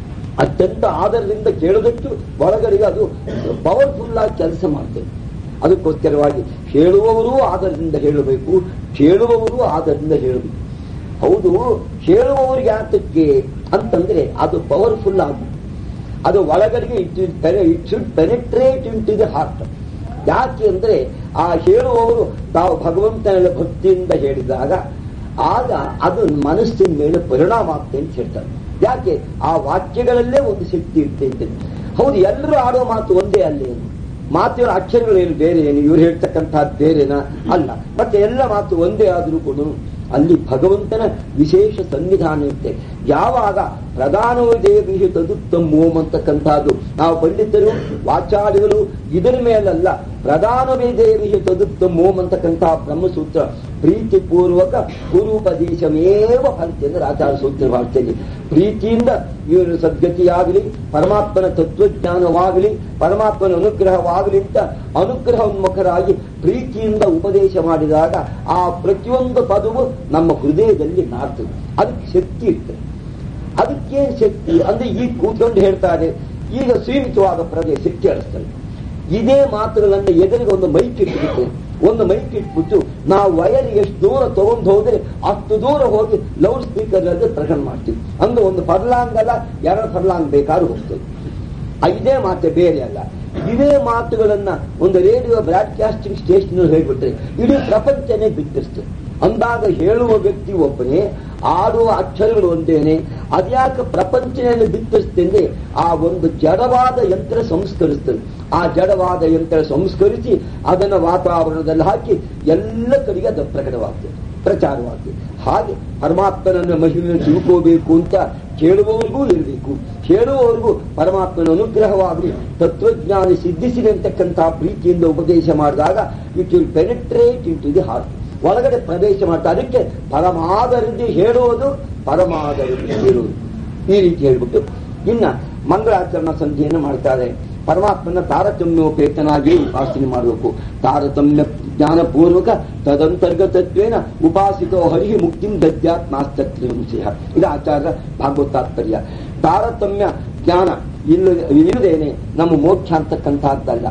ಅತ್ಯಂತ ಆದರದಿಂದ ಕೇಳುವುದಕ್ಕೆ ಒಳಗಡೆಗೆ ಅದು ಪವರ್ಫುಲ್ ಆಗಿ ಕೆಲಸ ಮಾಡ್ತದೆ ಅದಕ್ಕೋಸ್ಕರವಾಗಿ ಹೇಳುವವರು ಆದರದಿಂದ ಹೇಳಬೇಕು ಕೇಳುವವರು ಆದರದಿಂದ ಹೇಳಬೇಕು ಹೌದು ಹೇಳುವವರಿಗೆ ಯಾತಕ್ಕೆ ಅಂತಂದ್ರೆ ಅದು ಪವರ್ಫುಲ್ ಆಗಿ ಅದು ಒಳಗಡೆಗೆ it it should penetrate into the heart ಯಾಕೆ ಅಂದ್ರೆ ಆ ಹೇಳುವವರು ತಾವು ಭಗವಂತನ ಭಕ್ತಿಯಿಂದ ಹೇಳಿದಾಗ ಆಗ ಅದು ಮನಸ್ಸಿನ ಮೇಲೆ ಪರಿಣಾಮ ಆಗ್ತದೆ ಅಂತ ಹೇಳ್ತಾರೆ ಯಾಕೆ ಆ ವಾಕ್ಯಗಳಲ್ಲೇ ಒಂದು ಶಕ್ತಿ ಇರ್ತೈತೆ ಹೌದು ಎಲ್ಲರೂ ಆಡೋ ಮಾತು ಒಂದೇ ಅಲ್ಲಿ ಮಾತಿನ ಅಕ್ಷರಗಳೇನು ಬೇರೆ ಏನು ಇವ್ರು ಹೇಳ್ತಕ್ಕಂಥದ್ದು ಬೇರೆನಾ ಅಲ್ಲ ಮತ್ತೆ ಎಲ್ಲ ಮಾತು ಒಂದೇ ಆದರೂ ಕೂಡ ಅಲ್ಲಿ ಭಗವಂತನ ವಿಶೇಷ ಸನ್ನಿಧಾನ ಇರುತ್ತೆ ಯಾವಾಗ ಪ್ರಧಾನವೇ ತದುತ್ತಮ ಓಂ ಅಂತಕ್ಕಂಥದ್ದು ನಾವು ಪಂಡಿತರು ವಾಚಾರ್ಯಗಳು ಇದರ ಮೇಲಲ್ಲ ಪ್ರಧಾನವೇ ದೇವಿಗೆ ತದುತ್ತಮ ಓಂ ಅಂತಕ್ಕಂತಹ ಬ್ರಹ್ಮಸೂತ್ರ ಪ್ರೀತಿಪೂರ್ವಕ ಗುರುಪದೇಶಮೇವ ಫಲಿತ ಅಂದ್ರೆ ಆಚಾರ ಸೂತ್ರ ಭಾಷೆಯಲ್ಲಿ ಪ್ರೀತಿಯಿಂದ ಇವರು ಸದ್ಗತಿಯಾಗಲಿ ಪರಮಾತ್ಮನ ತತ್ವಜ್ಞಾನವಾಗಲಿ ಪರಮಾತ್ಮನ ಅನುಗ್ರಹವಾಗಲಿ ಅಂತ ಅನುಗ್ರಹೋನ್ಮುಖರಾಗಿ ಪ್ರೀತಿಯಿಂದ ಉಪದೇಶ ಮಾಡಿದಾಗ ಆ ಪ್ರತಿಯೊಂದು ಪದವು ನಮ್ಮ ಹೃದಯದಲ್ಲಿ ನಾಡ್ತದೆ ಅದಕ್ಕೆ ಶಕ್ತಿ ಇರ್ತದೆ ಅದಕ್ಕೇನು ಶಕ್ತಿ ಅಂದ್ರೆ ಈಗ ಕೂತ್ಕೊಂಡು ಹೇಳ್ತಾರೆ ಈಗ ಸೀಮಿತವಾದ ಪ್ರದೇಶಕ್ಕೆ ಕೇಳಿಸ್ತಾರೆ ಇದೇ ಮಾತುಗಳನ್ನ ಎದುರಿಗೆ ಒಂದು ಮೈಕ್ ಇಟ್ಬಿಟ್ಟು ಒಂದು ಮೈಕ್ ಇಟ್ಬಿಟ್ಟು ನಾವು ವಯರ್ ಎಷ್ಟು ದೂರ ತಗೊಂಡು ಹೋದ್ರೆ ಅಷ್ಟು ದೂರ ಹೋಗಿ ಲೌಡ್ ಸ್ಪೀಕರ್ ಅಲ್ಲಿ ಪ್ರಕಟಣೆ ಮಾಡ್ತೀವಿ ಅಂದ್ರೆ ಒಂದು ಫರ್ಲಾಂಗ್ ಅಲ್ಲ ಎರಡು ಫರ್ಲಾಂಗ್ ಬೇಕಾದ್ರೂ ಹೋಗ್ತದೆ ಆ ಇದೇ ಮಾತೆ ಬೇರೆ ಅಲ್ಲ ಇದೇ ಮಾತುಗಳನ್ನ ಒಂದು ರೇಡಿಯೋ ಬ್ರಾಡ್ಕಾಸ್ಟಿಂಗ್ ಸ್ಟೇಷನ್ ಹೇಳ್ಬಿಟ್ರೆ ಇಡೀ ಪ್ರಪಂಚನೇ ಬಿತ್ತರಿಸ್ತದೆ ಅಂದಾಗ ಹೇಳುವ ವ್ಯಕ್ತಿ ಒಬ್ಬನೇ ಆಡುವ ಅಕ್ಷರಗಳು ಒಂದೇನೆ ಅದ್ಯಾಕೆ ಪ್ರಪಂಚದಲ್ಲಿ ಬಿತ್ತರಿಸ್ತಂದ್ರೆ ಆ ಒಂದು ಜಡವಾದ ಯಂತ್ರ ಸಂಸ್ಕರಿಸ್ತದೆ ಆ ಜಡವಾದ ಯಂತ್ರ ಸಂಸ್ಕರಿಸಿ ಅದನ್ನು ವಾತಾವರಣದಲ್ಲಿ ಹಾಕಿ ಎಲ್ಲ ಕಡೆಗೆ ಅದು ಪ್ರಕಟವಾಗ್ತದೆ ಪ್ರಚಾರವಾಗ್ತದೆ ಹಾಗೆ ಪರಮಾತ್ಮನನ್ನ ಮಹಿಮೆ ತಿಳ್ಕೋಬೇಕು ಅಂತ ಕೇಳುವವರಿಗೂ ಇರಬೇಕು ಕೇಳುವವರಿಗೂ ಪರಮಾತ್ಮನ ಅನುಗ್ರಹವಾಗಲಿ ತತ್ವಜ್ಞಾನ ಸಿದ್ಧಿಸಿದೆ ಅಂತಕ್ಕಂತಹ ಪ್ರೀತಿಯಿಂದ ಉಪದೇಶ ಮಾಡಿದಾಗ it will penetrate into the heart ಒಳಗಡೆ ಪ್ರವೇಶ ಮಾಡ್ತಾ ಅದಕ್ಕೆ ಪರಮಾದರದಿ ಹೇಳುವುದು ಪರಮಾದರದಿ ಹೇಳುವುದು ಈ ರೀತಿ ಹೇಳ್ಬಿಟ್ಟು ಇನ್ನ ಮಂಗಳಾಚರಣಾ ಸಂಧಿಯನ್ನು ಮಾಡ್ತಾರೆ ಪರಮಾತ್ಮನ ತಾರತಮ್ಯೋಪೇತನಾಗಿ ಉಪಾಸನೆ ಮಾಡಬೇಕು ತಾರತಮ್ಯ ಜ್ಞಾನಪೂರ್ವಕ ತದಂತರ್ಗತತ್ವೇನ ಉಪಾಸಿತೋ ಹರಿ ಮುಕ್ತಿಂ ದದ್ಯಾತ್ ನಾಸ್ತತ್ರಿಯ ಇದು ಆಚಾರ್ಯ ಭಾಗವತ್ ತಾತ್ಪರ್ಯ ತಾರತಮ್ಯ ಜ್ಞಾನ ಇಲ್ಲ ಇಲ್ಲದೇನೆ ನಮ್ಮ ಮೋಕ್ಷ ಅಂತಕ್ಕಂಥದ್ದಲ್ಲ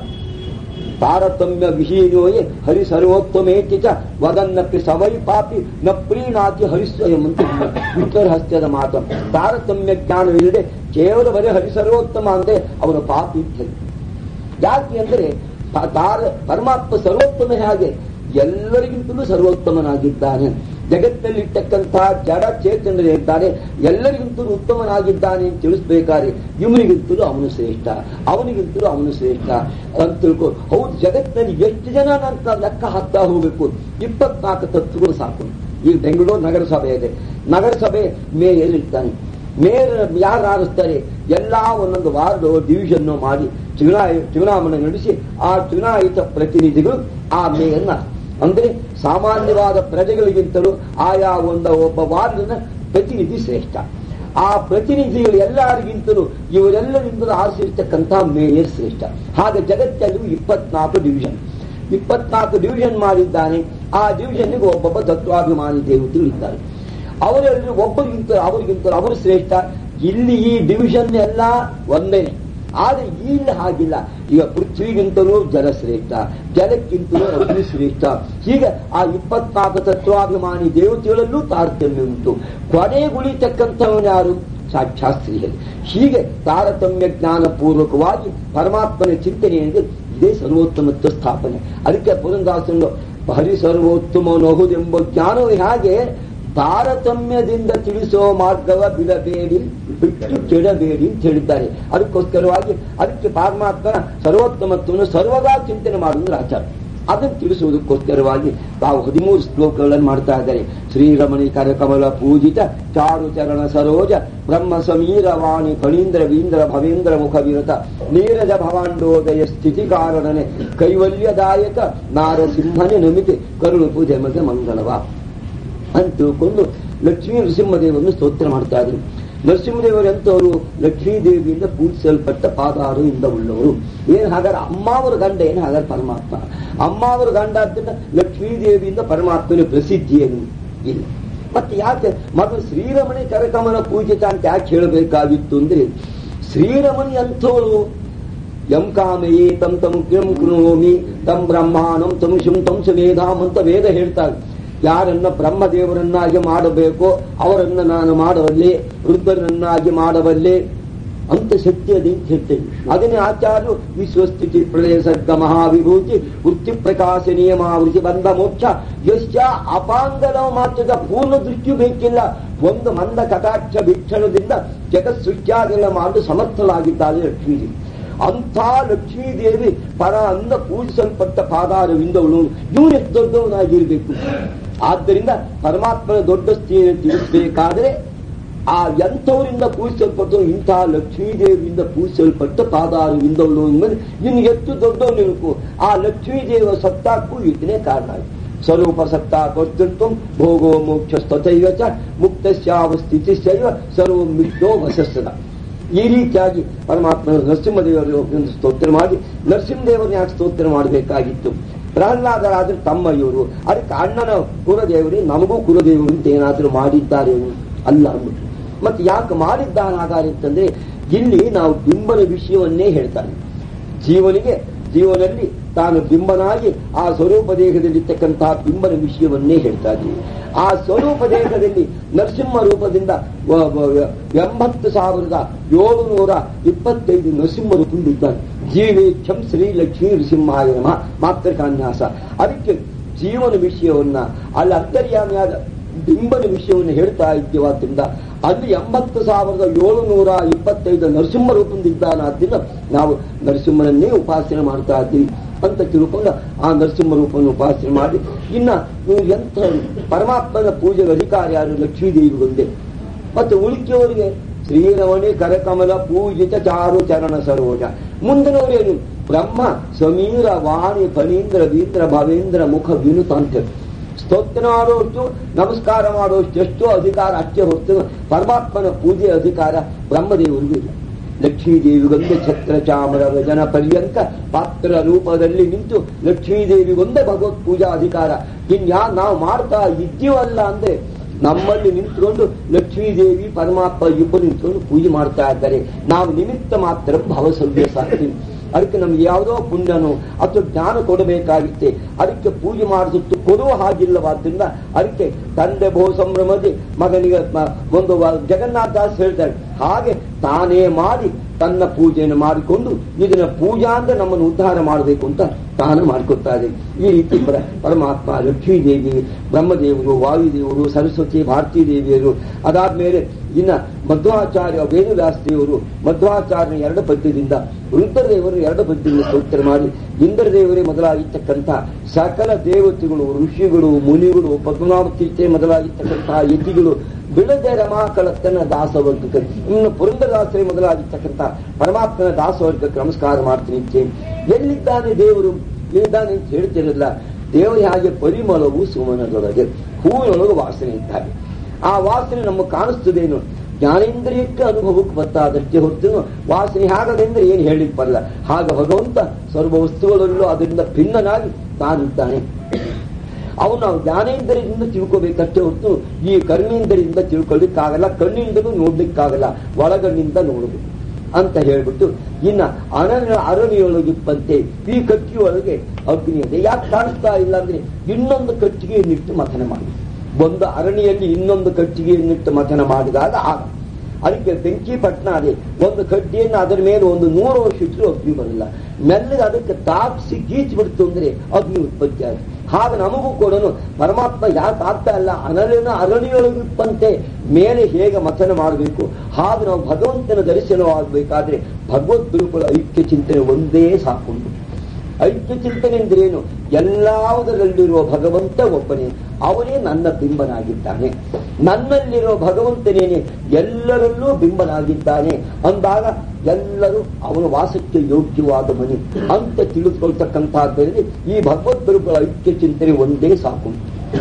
ತಾರತಮ್ಯ ವಿಹೀನೋಯೇ ಹರಿ ಸರ್ವೋತ್ತಮೇತಿ ಚ ವದನ್ನಪ್ಪಿ ಸವೈ ಪಾಪಿ ನ ಪ್ರೀಣಾತಿ ಹರಿಸ್ವಯಂ ಅಂತ ವಿಠ್ಠಲ ಹಸ್ತ್ಯದ ಮಾತು ತಾರತಮ್ಯ ಜ್ಞಾನವಿಲ್ಲದೆ ಕೇವಲ ಬರೀ ಹರಿ ಸರ್ವೋತ್ತಮ ಅಂದ್ರೆ ಅವರ ಪಾಪಿ ಇದ್ದರು ಯಾಕೆ ಅಂದ್ರೆ ಪ- ತಾರ ಪರಮಾತ್ಮ ಸರ್ವೋತ್ತಮ ಹೇಗೆ ಎಲ್ಲರಿಗಿಂತಲೂ ಸರ್ವೋತ್ತಮನಾಗಿದ್ದಾನೆ ಜಗತ್ತಿನಲ್ಲಿರ್ತಕ್ಕಂತಹ ಜಡ ಚೇತನರು ಇದ್ದಾರೆ ಎಲ್ಲರಿಗಿಂತಲೂ ಉತ್ತಮನಾಗಿದ್ದಾನೆ ಅಂತ ತಿಳಿಸ್ಬೇಕಾದ್ರೆ ಇವನಿಗಿಂತಲೂ ಅವನು ಶ್ರೇಷ್ಠ ಅವನಿಗಿಂತಲೂ ಅವನು ಶ್ರೇಷ್ಠ ಅಂತ ತಿಳ್ಕೊ ಹೌದು ಜಗತ್ತಿನಲ್ಲಿ ಎಷ್ಟು ಜನ ಅಂತ ಲೆಕ್ಕ ಹಾಕ್ತಾ ಹೋಗ್ಬೇಕು ಇಪ್ಪತ್ನಾಲ್ಕು ತತ್ವಗಳು ಸಾಕು ಈಗ ಬೆಂಗಳೂರು ನಗರಸಭೆ ಇದೆ ನಗರಸಭೆ ಮೇಯರ್ ಇರ್ತಾನೆ ಮೇಯರ್ ಯಾರು ಆರಿಸ್ತಾರೆ ಎಲ್ಲಾ ಒಂದೊಂದು ವಾರ್ಡ್ ಡಿವಿಷನ್ ಮಾಡಿ ಚುನಾಯ ಚುನಾವಣೆ ನಡೆಸಿ ಆ ಚುನಾಯಿತ ಪ್ರತಿನಿಧಿಗಳು ಆ ಮೇಯರ್ನ ಅಂದ್ರೆ ಸಾಮಾನ್ಯವಾದ ಪ್ರಜೆಗಳಿಗಿಂತಲೂ ಆಯಾ ಒಂದ ಒಬ್ಬ ವಾರ್ಡ್ನ ಪ್ರತಿನಿಧಿ ಶ್ರೇಷ್ಠ ಆ ಪ್ರತಿನಿಧಿಗಳು ಎಲ್ಲರಿಗಿಂತಲೂ ಇವರೆಲ್ಲರಿಂದಲೂ ಆರಿಸಿರ್ತಕ್ಕಂಥ ಮೇಯರ್ ಶ್ರೇಷ್ಠ ಹಾಗೆ ಜಗತ್ತಲ್ಲೂ ಇಪ್ಪತ್ನಾಲ್ಕು ಡಿವಿಷನ್ ಇಪ್ಪತ್ನಾಲ್ಕು ಡಿವಿಷನ್ ಮಾಡಿದ್ದಾನೆ ಆ ಡಿವಿಷನ್ಗೆ ಒಬ್ಬೊಬ್ಬ ತತ್ವಾಭಿಮಾನಿ ದೇವತೆಗಳು ಇದ್ದಾರೆ ಅವರೆಲ್ಲರೂ ಒಬ್ಬರಿಗಿಂತ ಅವರಿಗಿಂತ ಅವರು ಶ್ರೇಷ್ಠ ಇಲ್ಲಿ ಈ ಡಿವಿಷನ್ ಎಲ್ಲ ಒಂದೇನೆ ಆದ್ರೆ ಇಲ್ಲಿ ಹಾಗಿಲ್ಲ ಈಗ ಪೃಥ್ವಿಗಿಂತಲೂ ಜಲ ಶ್ರೇಷ್ಠ ಜಲಕ್ಕಿಂತಲೂ ಅಗ್ನಿ ಶ್ರೇಷ್ಠ ಹೀಗೆ ಆ ಇಪ್ಪತ್ನಾಲ್ಕು ತತ್ವಾಭಿಮಾನಿ ದೇವತೆಗಳಲ್ಲೂ ತಾರತಮ್ಯ ಉಂಟು ಕೊನೆಗುಳಿತಕ್ಕಂಥವನು ಯಾರು ಸಾಕ್ಷಾತ್ ಶ್ರೀಹರಿ ಹೀಗೆ ತಾರತಮ್ಯ ಜ್ಞಾನ ಪೂರ್ವಕವಾಗಿ ಪರಮಾತ್ಮನ ಚಿಂತನೆಯಿಂದ ಇದೇ ಸರ್ವೋತ್ತಮತ್ವ ಸ್ಥಾಪನೆ ಅದಕ್ಕೆ ಪುರಂದಾಸನು ಹರಿ ಸರ್ವೋತ್ತಮನಹುದೆಂಬ ಜ್ಞಾನವು ಹಾಗೆ ತಾರತಮ್ಯದಿಂದ ತಿಳಿಸೋ ಮಾರ್ಗವ ಬಿಡಬೇಡಿ ಬಿಟ್ಟು ಕೆಡಬೇಡಿ ಅಂತ ಹೇಳಿದ್ದಾರೆ ಅದಕ್ಕೋಸ್ಕರವಾಗಿ ಅದಕ್ಕೆ ಪರಮಾತ್ಮನ ಸರ್ವೋತ್ತಮತ್ವವನ್ನು ಸರ್ವದಾ ಚಿಂತನೆ ಮಾಡುವುದು ಆಚಾರ ಅದನ್ನು ತಿಳಿಸುವುದಕ್ಕೋಸ್ಕರವಾಗಿ ತಾವು ಹದಿಮೂರು ಶ್ಲೋಕಗಳನ್ನು ಮಾಡ್ತಾ ಇದ್ದಾರೆ ಶ್ರೀರಮಣಿ ಕರಕಮಲ ಪೂಜಿತ ಚಾರು ಚರಣ ಸರೋಜ ಬ್ರಹ್ಮ ಸಮೀರ ವಾಣಿ ಫಣೀಂದ್ರ ವೀಂದ್ರ ಭವೇಂದ್ರ ಮುಖ ವಿರತ ನೀರಜ ಭವಾಂಡೋದಯ ಸ್ಥಿತಿ ಕಾರಣನೆ ಕೈವಲ್ಯದಾಯಕ ನಾರಸಿಂಹನೆ ನಮಿತೆ ಕರುಳು ಪೂಜೆ ಮಗೆ ಮಂಗಳವ ಅಂತ ತಿಳ್ಕೊಂಡು ಲಕ್ಷ್ಮೀ ನರಸಿಂಹದೇವರನ್ನು ಸ್ತೋತ್ರ ಮಾಡ್ತಾ ಇದ್ರು ನರಸಿಂಹದೇವರು ಎಂತವರು ಲಕ್ಷ್ಮೀ ದೇವಿಯಿಂದ ಪೂಜಿಸಲ್ಪಟ್ಟ ಪಾದಾರದಿಂದ ಉಳ್ಳವರು ಏನ್ ಹಾಗಾದ್ರೆ ಅಮ್ಮಾವರ ಗಂಡ ಏನು ಹಾಗಾದ್ರೆ ಪರಮಾತ್ಮ ಅಮ್ಮಾವರ ಗಂಡ ಆದ್ದರಿಂದ ಲಕ್ಷ್ಮೀ ದೇವಿಯಿಂದ ಪರಮಾತ್ಮನ ಪ್ರಸಿದ್ಧಿ ಏನು ಇಲ್ಲ ಮತ್ತೆ ಯಾಕೆ ಮೊದಲು ಶ್ರೀರಮಣಿ ಕರಕಮಲ ಪೂಜಿತ ಅಂತ ಯಾಕೆ ಹೇಳಬೇಕಾಗಿತ್ತು ಅಂದ್ರೆ ಶ್ರೀರಮಣಿ ಅಂಥವಳು ಯಂ ಕಾಮೆಯೇ ತಂ ತಂ ಕಿಂ ಕೃಣೋಮಿ ತಂ ಬ್ರಹ್ಮಾಣಂ ತಂ ಶಿಂ ತಂ ಸುಮೇಧಾಂ ಅಂತ ವೇದ ಹೇಳ್ತಾರೆ ಯಾರನ್ನ ಬ್ರಹ್ಮದೇವರನ್ನಾಗಿ ಮಾಡಬೇಕೋ ಅವರನ್ನ ನಾನು ಮಾಡಬಲ್ಲೆ ವೃದ್ಧರನ್ನಾಗಿ ಮಾಡಬಲ್ಲೆ ಅಂತ ಶಕ್ತಿ ಅದೇ ಅಂತ ಹೇಳ್ತೇವೆ ಅದನ್ನೇ ಆಚಾರ್ಯರು ವಿಶ್ವಸ್ಥಿತಿ ಪ್ರಳಯ ಸರ್ಗ ಮಹಾವಿಭೂತಿ ವೃತ್ತಿ ಪ್ರಕಾಶ ನಿಯಮಾವೃತಿ ಬಂದ ಮೋಕ್ಷ ಯಶ್ಚ ಅಪಾಂಗಲವ ಮಾತ್ರದ ಪೂರ್ಣ ದೃಷ್ಟಿಯು ಬೇಕಿಲ್ಲ ಒಂದು ಮಂದ ಕಟಾಕ್ಷ ಭೀಕ್ಷಣದಿಂದ ಜಗತ್ ಸೃಷ್ಟಿಯಾಗೆಲ್ಲ ಮಾಡಲು ಸಮರ್ಥಲಾಗಿದ್ದಾರೆ ಲಕ್ಷ್ಮೀದೇವಿ ಅಂಥ ಲಕ್ಷ್ಮೀದೇವಿ ಪರ ಅಂದ ಪೂಜಿಸಲ್ಪಟ್ಟ ಪಾದಾರವಿಂದವಳು ಇವನು ಎಷ್ಟು ದೊಡ್ಡವನಾಗಿರ್ಬೇಕು ಆದ್ದರಿಂದ ಪರಮಾತ್ಮನ ದೊಡ್ಡ ಸ್ಥಿತಿಯನ್ನು ತಿಳಿಸಬೇಕಾದರೆ ಆ ಎಂಥವರಿಂದ ಪೂಜಿಸಲ್ಪಟ್ಟು ಇಂಥ ಲಕ್ಷ್ಮೀದೇವಿಯಿಂದ ಪೂಜಿಸಲ್ಪಟ್ಟ ಪಾದಾರವಿಂದವಳು ಅಂದ್ಮೇಲೆ ಇನ್ನು ಎಷ್ಟು ದೊಡ್ಡವನಿರಬೇಕು ಆ ಲಕ್ಷ್ಮೀದೇವಿಯ ಸತ್ತಾಕ್ಕೂ ಇದನ್ನೇ ಕಾರಣ ಸ್ವರೂಪ ಸತ್ತಾ ಕರ್ತೃತ್ವ ಭೋಗೋ ಮೋಕ್ಷ ಸ್ತೈವ ಚ ಮುಕ್ತಸ್ಯಾವ ಸ್ಥಿತಿಶ್ಚೈವ ಸರ್ವ ಮಿಷ್ಟೋ ವಸಸ್ಸದ ಈ ರೀತಿಯಾಗಿ ಪರಮಾತ್ಮ ನರಸಿಂಹದೇವರು ಒಂದು ಸ್ತೋತ್ರ ಮಾಡಿ ನರಸಿಂಹದೇವರನ್ನ ಯಾಕೆ ಸ್ತೋತ್ರ ಮಾಡಬೇಕಾಗಿತ್ತು ಪ್ರಹ್ಲಾದರಾದ್ರೆ ತಮ್ಮ ಇವರು ಅದಕ್ಕೆ ಅಣ್ಣನ ಕುಲದೇವರೇ ನಮಗೂ ಕುಲದೇವರು ಅಂತ ಏನಾದರೂ ಮಾಡಿದ್ದಾರೆ ಅಲ್ಲ ಅಂದ್ಬಿಟ್ಟು ಮತ್ತೆ ಯಾಕೆ ಮಾಡಿದ್ದಾನೆ ಹಾಗಾದ್ರೆ ಅಂತಂದ್ರೆ ಇಲ್ಲಿ ನಾವು ಬಿಂಬನ ವಿಷಯವನ್ನೇ ಹೇಳ್ತಾನೆ ಜೀವನಿಗೆ ಜೀವನಲ್ಲಿ ತಾನು ಬಿಂಬನಾಗಿ ಆ ಸ್ವರೂಪ ದೇಹದಲ್ಲಿರ್ತಕ್ಕಂತಹ ಬಿಂಬನ ವಿಷಯವನ್ನೇ ಹೇಳ್ತಾ ಇದ್ದೀವಿ ಆ ಸ್ವರೂಪ ದೇಹದಲ್ಲಿ ನರಸಿಂಹ ರೂಪದಿಂದ ವ- ವ- ಎಂಬತ್ತು ಸಾವಿರದ ಏಳುನೂರ ಇಪ್ಪತ್ತೈದು ನರಸಿಂಹ ರೂಪದಿಂದಿದ್ದಾನೆ ಜೀವೇಚ್ಛಂ ಶ್ರೀ ಲಕ್ಷ್ಮೀ ನರಸಿಂಹಾಯ ನಮಃ ಮಾತೃಕಾನ್ಯಾಸ ಅದಕ್ಕೆ ಜೀವನ ವಿಷಯವನ್ನ ಅಲ್ಲಿ ಅಂತರ್ಯಾಮಿಯಾದ ಬಿಂಬನ ವಿಷಯವನ್ನು ಹೇಳ್ತಾ ಇದ್ದೇವಾದ್ರಿಂದ ಅಲ್ಲಿ ಎಂಬತ್ತು ಸಾವಿರದ ಏಳುನೂರ ಇಪ್ಪತ್ತೈದು ನರಸಿಂಹ ರೂಪದಿಂದಿದ್ದಾನಾದ್ರಿಂದ ನಾವು ನರಸಿಂಹನನ್ನೇ ಉಪಾಸನೆ ಮಾಡ್ತಾ ಇದ್ದೀವಿ ಅಂತ ತಿಳ್ಕೊಂಡು ಆ ನರಸಿಂಹ ರೂಪವನ್ನು ಉಪಾಸನೆ ಮಾಡಿ ಇನ್ನ ಇವ್ರು ಎಂಥ ಪರಮಾತ್ಮನ ಪೂಜೆಗೆ ಅಧಿಕಾರ ಯಾರು ಲಕ್ಷ್ಮೀದೇವಿಗೊಂದೇ ಮತ್ತೆ ಉಳಿಕೆಯವರಿಗೆ ಶ್ರೀರಮಣಿ ಕರಕಮಲ ಪೂಜಿತ ಚಾರು ಚರಣ ಸರೋಜ ಮುಂದಿನವರೇನು ಬ್ರಹ್ಮ ಸಮೀರ ವಾಣಿ ಫಣೀಂದ್ರ ವೀಂದ್ರ ಭವೇಂದ್ರ ಮುಖ ವಿನುತ ಅಂತ ಸ್ತೋತ್ರ ಮಾಡೋಷ್ಟು ನಮಸ್ಕಾರ ಮಾಡೋಷ್ಟು ಎಷ್ಟೋ ಅಧಿಕಾರ ಅಷ್ಟೇ ಹೊರತು ಪರಮಾತ್ಮನ ಪೂಜೆ ಅಧಿಕಾರ ಬ್ರಹ್ಮದೇವರಿಗೂ ಇಲ್ಲ ಲಕ್ಷ್ಮೀದೇವಿಗೊಂದೇ ಛತ್ರ ಚಾಮರ ಜನ ಪರ್ಯಂತ ಪಾತ್ರ ರೂಪದಲ್ಲಿ ನಿಂತು ಲಕ್ಷ್ಮೀದೇವಿಗೊಂದೇ ಭಗವತ್ ಪೂಜಾ ಅಧಿಕಾರ ಇನ್ಯಾ ನಾವು ಮಾಡ್ತಾ ಇದ್ದೀವಲ್ಲ ಅಂದ್ರೆ ನಮ್ಮಲ್ಲಿ ನಿಂತ್ಕೊಂಡು ಲಕ್ಷ್ಮೀದೇವಿ ಪರಮಾತ್ಮ ಇಬ್ಬರು ನಿಂತ್ಕೊಂಡು ಪೂಜೆ ಮಾಡ್ತಾ ಇದ್ದಾರೆ ನಾವು ನಿಮಿತ್ತ ಮಾತ್ರ ಭಾವಸವ್ಯ ಸಾಕ್ತೀವಿ ಅದಕ್ಕೆ ನಮ್ಗೆ ಯಾವುದೋ ಪುಣ್ಯನೋ ಅಥವಾ ಜ್ಞಾನ ಕೊಡಬೇಕಾಗಿತ್ತೆ ಅದಕ್ಕೆ ಪೂಜೆ ಮಾಡಿಸುತ್ತು ಕೊಡುವ ಹಾಗಿಲ್ಲವಾದ್ರಿಂದ ಅದಕ್ಕೆ ತಂದೆ ಬಹು ಸಂಭ್ರಮದಿ ಮಗನಿಗೆ ಮ- ಒಂದು ವ- ಜಗನ್ನಾಥ ದಾಸ್ ಹೇಳ್ತಾರೆ ಹಾಗೆ ತಾನೇ ಮಾಡಿ ತನ್ನ ಪೂಜೆಯನ್ನು ಮಾಡಿಕೊಂಡು ಇದನ್ನ ಪೂಜಾ ಅಂದ್ರೆ ನಮ್ಮನ್ನು ಉದ್ಧಾರ ಮಾಡಬೇಕು ಅಂತ ತಾನು ಮಾಡ್ಕೊತಾ ಇದೆ ಈ ರೀತಿ ಪರ- ಪರಮಾತ್ಮ ಲಕ್ಷ್ಮೀದೇವಿ ಬ್ರಹ್ಮದೇವರು ವಾಯುದೇವರು ಸರಸ್ವತಿ ಭಾರತೀ ದೇವಿಯರು ಅದಾದ್ಮೇಲೆ ಇನ್ನ ಮಧ್ವಾಚಾರ್ಯ ವೇದವ್ಯಾಸ ದೇವರು ಮಧ್ವಾಚಾರ್ಯನ ಎರಡು ಪದ್ಯದಿಂದ ರುದ್ರದೇವರು ಎರಡು ಪದ್ಯದಿಂದ ಸ್ತೋತ್ರ ಮಾಡಿ ಇಂದ್ರದೇವರೇ ಮೊದಲಾಗಿರ್ತಕ್ಕಂಥ ಸಕಲ ದೇವತೆಗಳು ಋಷಿಗಳು ಮುನಿಗಳು ಪದ್ಮನಾಭ ತೀರ್ಥೆ ಮೊದಲಾಗಿರ್ತಕ್ಕಂತಹ ಯತಿಗಳು ಬಿಡದೆ ರಮಾಕಳತ್ತನ ದಾಸವರ್ಗಕ್ಕೆ ಇನ್ನು ಪುರಂದರದಾಸರೇ ಮೊದಲಾಗಿರ್ತಕ್ಕಂಥ ಪರಮಾತ್ಮನ ದಾಸವರ್ಗಕ್ಕೆ ನಮಸ್ಕಾರ ಮಾಡ್ತೀನಿ ಅಂತೇಳಿ ಎಲ್ಲಿದ್ದಾನೆ ದೇವರು ಎಲ್ಲಿದ್ದಾನೆ ಅಂತ ಹೇಳ್ತಿರಲಿಲ್ಲ ದೇವರು ಹಾಗೆ ಪರಿಮಳವು ಸುಮನದೊಳಗೆ ಹೂವಿನೊಳಗೆ ವಾಸನೆ ಇದ್ದಾಗೆ ಆ ವಾಸನೆ ನಮಗೆ ಕಾಣಿಸ್ತದೇನು ಜ್ಞಾನೇಂದ್ರಿಯಕ್ಕೆ ಅನುಭವಕ್ಕೆ ಬರ್ತಾದಷ್ಟೇ ಹೊರತು ವಾಸನೆ ಹಾಗದೆಂದ್ರೆ ಏನು ಹೇಳಿಕ್ ಬರಲ್ಲ ಹಾಗ ಭಗವಂತ ಸರ್ವ ವಸ್ತುಗಳಲ್ಲೂ ಅದರಿಂದ ಭಿನ್ನನಾಗಿ ತಾನಿದ್ದಾನೆ ಅವನು ನಾವು ಜ್ಞಾನೇಂದ್ರದಿಂದ ತಿಳ್ಕೋಬೇಕಷ್ಟೇ ಹೊರತು ಈ ಕರ್ಮೇಂದ್ರದಿಂದ ತಿಳ್ಕೊಳ್ಳಿಕ್ಕಾಗಲ್ಲ ಕಣ್ಣಿಂದಲೂ ನೋಡ್ಲಿಕ್ಕಾಗಲ್ಲ ಒಳಗಣ್ಣಿಂದ ನೋಡಬೇಕು ಅಂತ ಹೇಳ್ಬಿಟ್ಟು ಇನ್ನ ಅರಣ್ಯ ಅರಣ್ಯೊಳಗಿಪ್ಪಂತೆ ಈ ಕಟ್ಟಿಯೊಳಗೆ ಅಗ್ನಿ ಇದೆ ಯಾಕೆ ಕಾಣಿಸ್ತಾ ಇಲ್ಲ ಅಂದ್ರೆ ಇನ್ನೊಂದು ಕಟ್ಟಿಗೆಯನ್ನಿಟ್ಟು ಮಥನ ಮಾಡಿ ಒಂದು ಅರಣ್ಯಲ್ಲಿ ಇನ್ನೊಂದು ಕಟ್ಟಿಗೆಯನ್ನಿಟ್ಟು ಮಥನ ಮಾಡಿದಾಗ ಆಗ ಅದಕ್ಕೆ ಬೆಂಕಿ ಪಟ್ಟಣ ಅದೇ ಒಂದು ಕಡ್ಡಿಯನ್ನು ಅದರ ಮೇಲೆ ಒಂದು ನೂರು ವರ್ಷ ಇಟ್ಟರು ಅಗ್ನಿ ಬರಲ್ಲ ಮೆಲ್ಲಗೆ ಅದಕ್ಕೆ ತಾಪ್ಸಿ ಗೀಚ್ ಬಿಡ್ತು ಅಂದ್ರೆ ಅಗ್ನಿ ಉತ್ಪತ್ತಿ ಆಗುತ್ತೆ ಹಾಗೆ ನಮಗೂ ಕೂಡ ಪರಮಾತ್ಮ ಯಾಕೆ ಆಗ್ತಾ ಇಲ್ಲ ಅನಲಿನ ಅರಣ್ಯೊಳಗಿಪ್ಪಂತೆ ಮೇಲೆ ಹೇಗೆ ಮಥನ ಮಾಡಬೇಕು ಹಾಗೆ ನಾವು ಭಗವಂತನ ದರ್ಶನವಾಗಬೇಕಾದ್ರೆ ಭಗವದ್ ಗುರುಗಳ ಐಕ್ಯ ಚಿಂತನೆ ಒಂದೇ ಸಾಕೊಂಡು ಐಕ್ಯ ಚಿಂತನೆ ಎಂದ್ರೇನು ಎಲ್ಲಾವುದರಲ್ಲಿರುವ ಭಗವಂತ ಒಬ್ಬನೇ ಅವನೇ ನನ್ನ ಬಿಂಬನಾಗಿದ್ದಾನೆ ನನ್ನಲ್ಲಿರುವ ಭಗವಂತನೇನೆ ಎಲ್ಲರಲ್ಲೂ ಬಿಂಬನಾಗಿದ್ದಾನೆ ಅಂದಾಗ ಎಲ್ಲರೂ ಅವನ ವಾಸಕ್ಕೆ ಯೋಗ್ಯವಾದ ಮನೆ ಅಂತ ತಿಳಿದುಕೊಳ್ತಕ್ಕಂಥದ್ದಲ್ಲಿ ಈ ಭಗವದ್ಗುರುಗಳ ಐಕ್ಯ ಚಿಂತನೆ ಒಂದೇ ಸಾಕು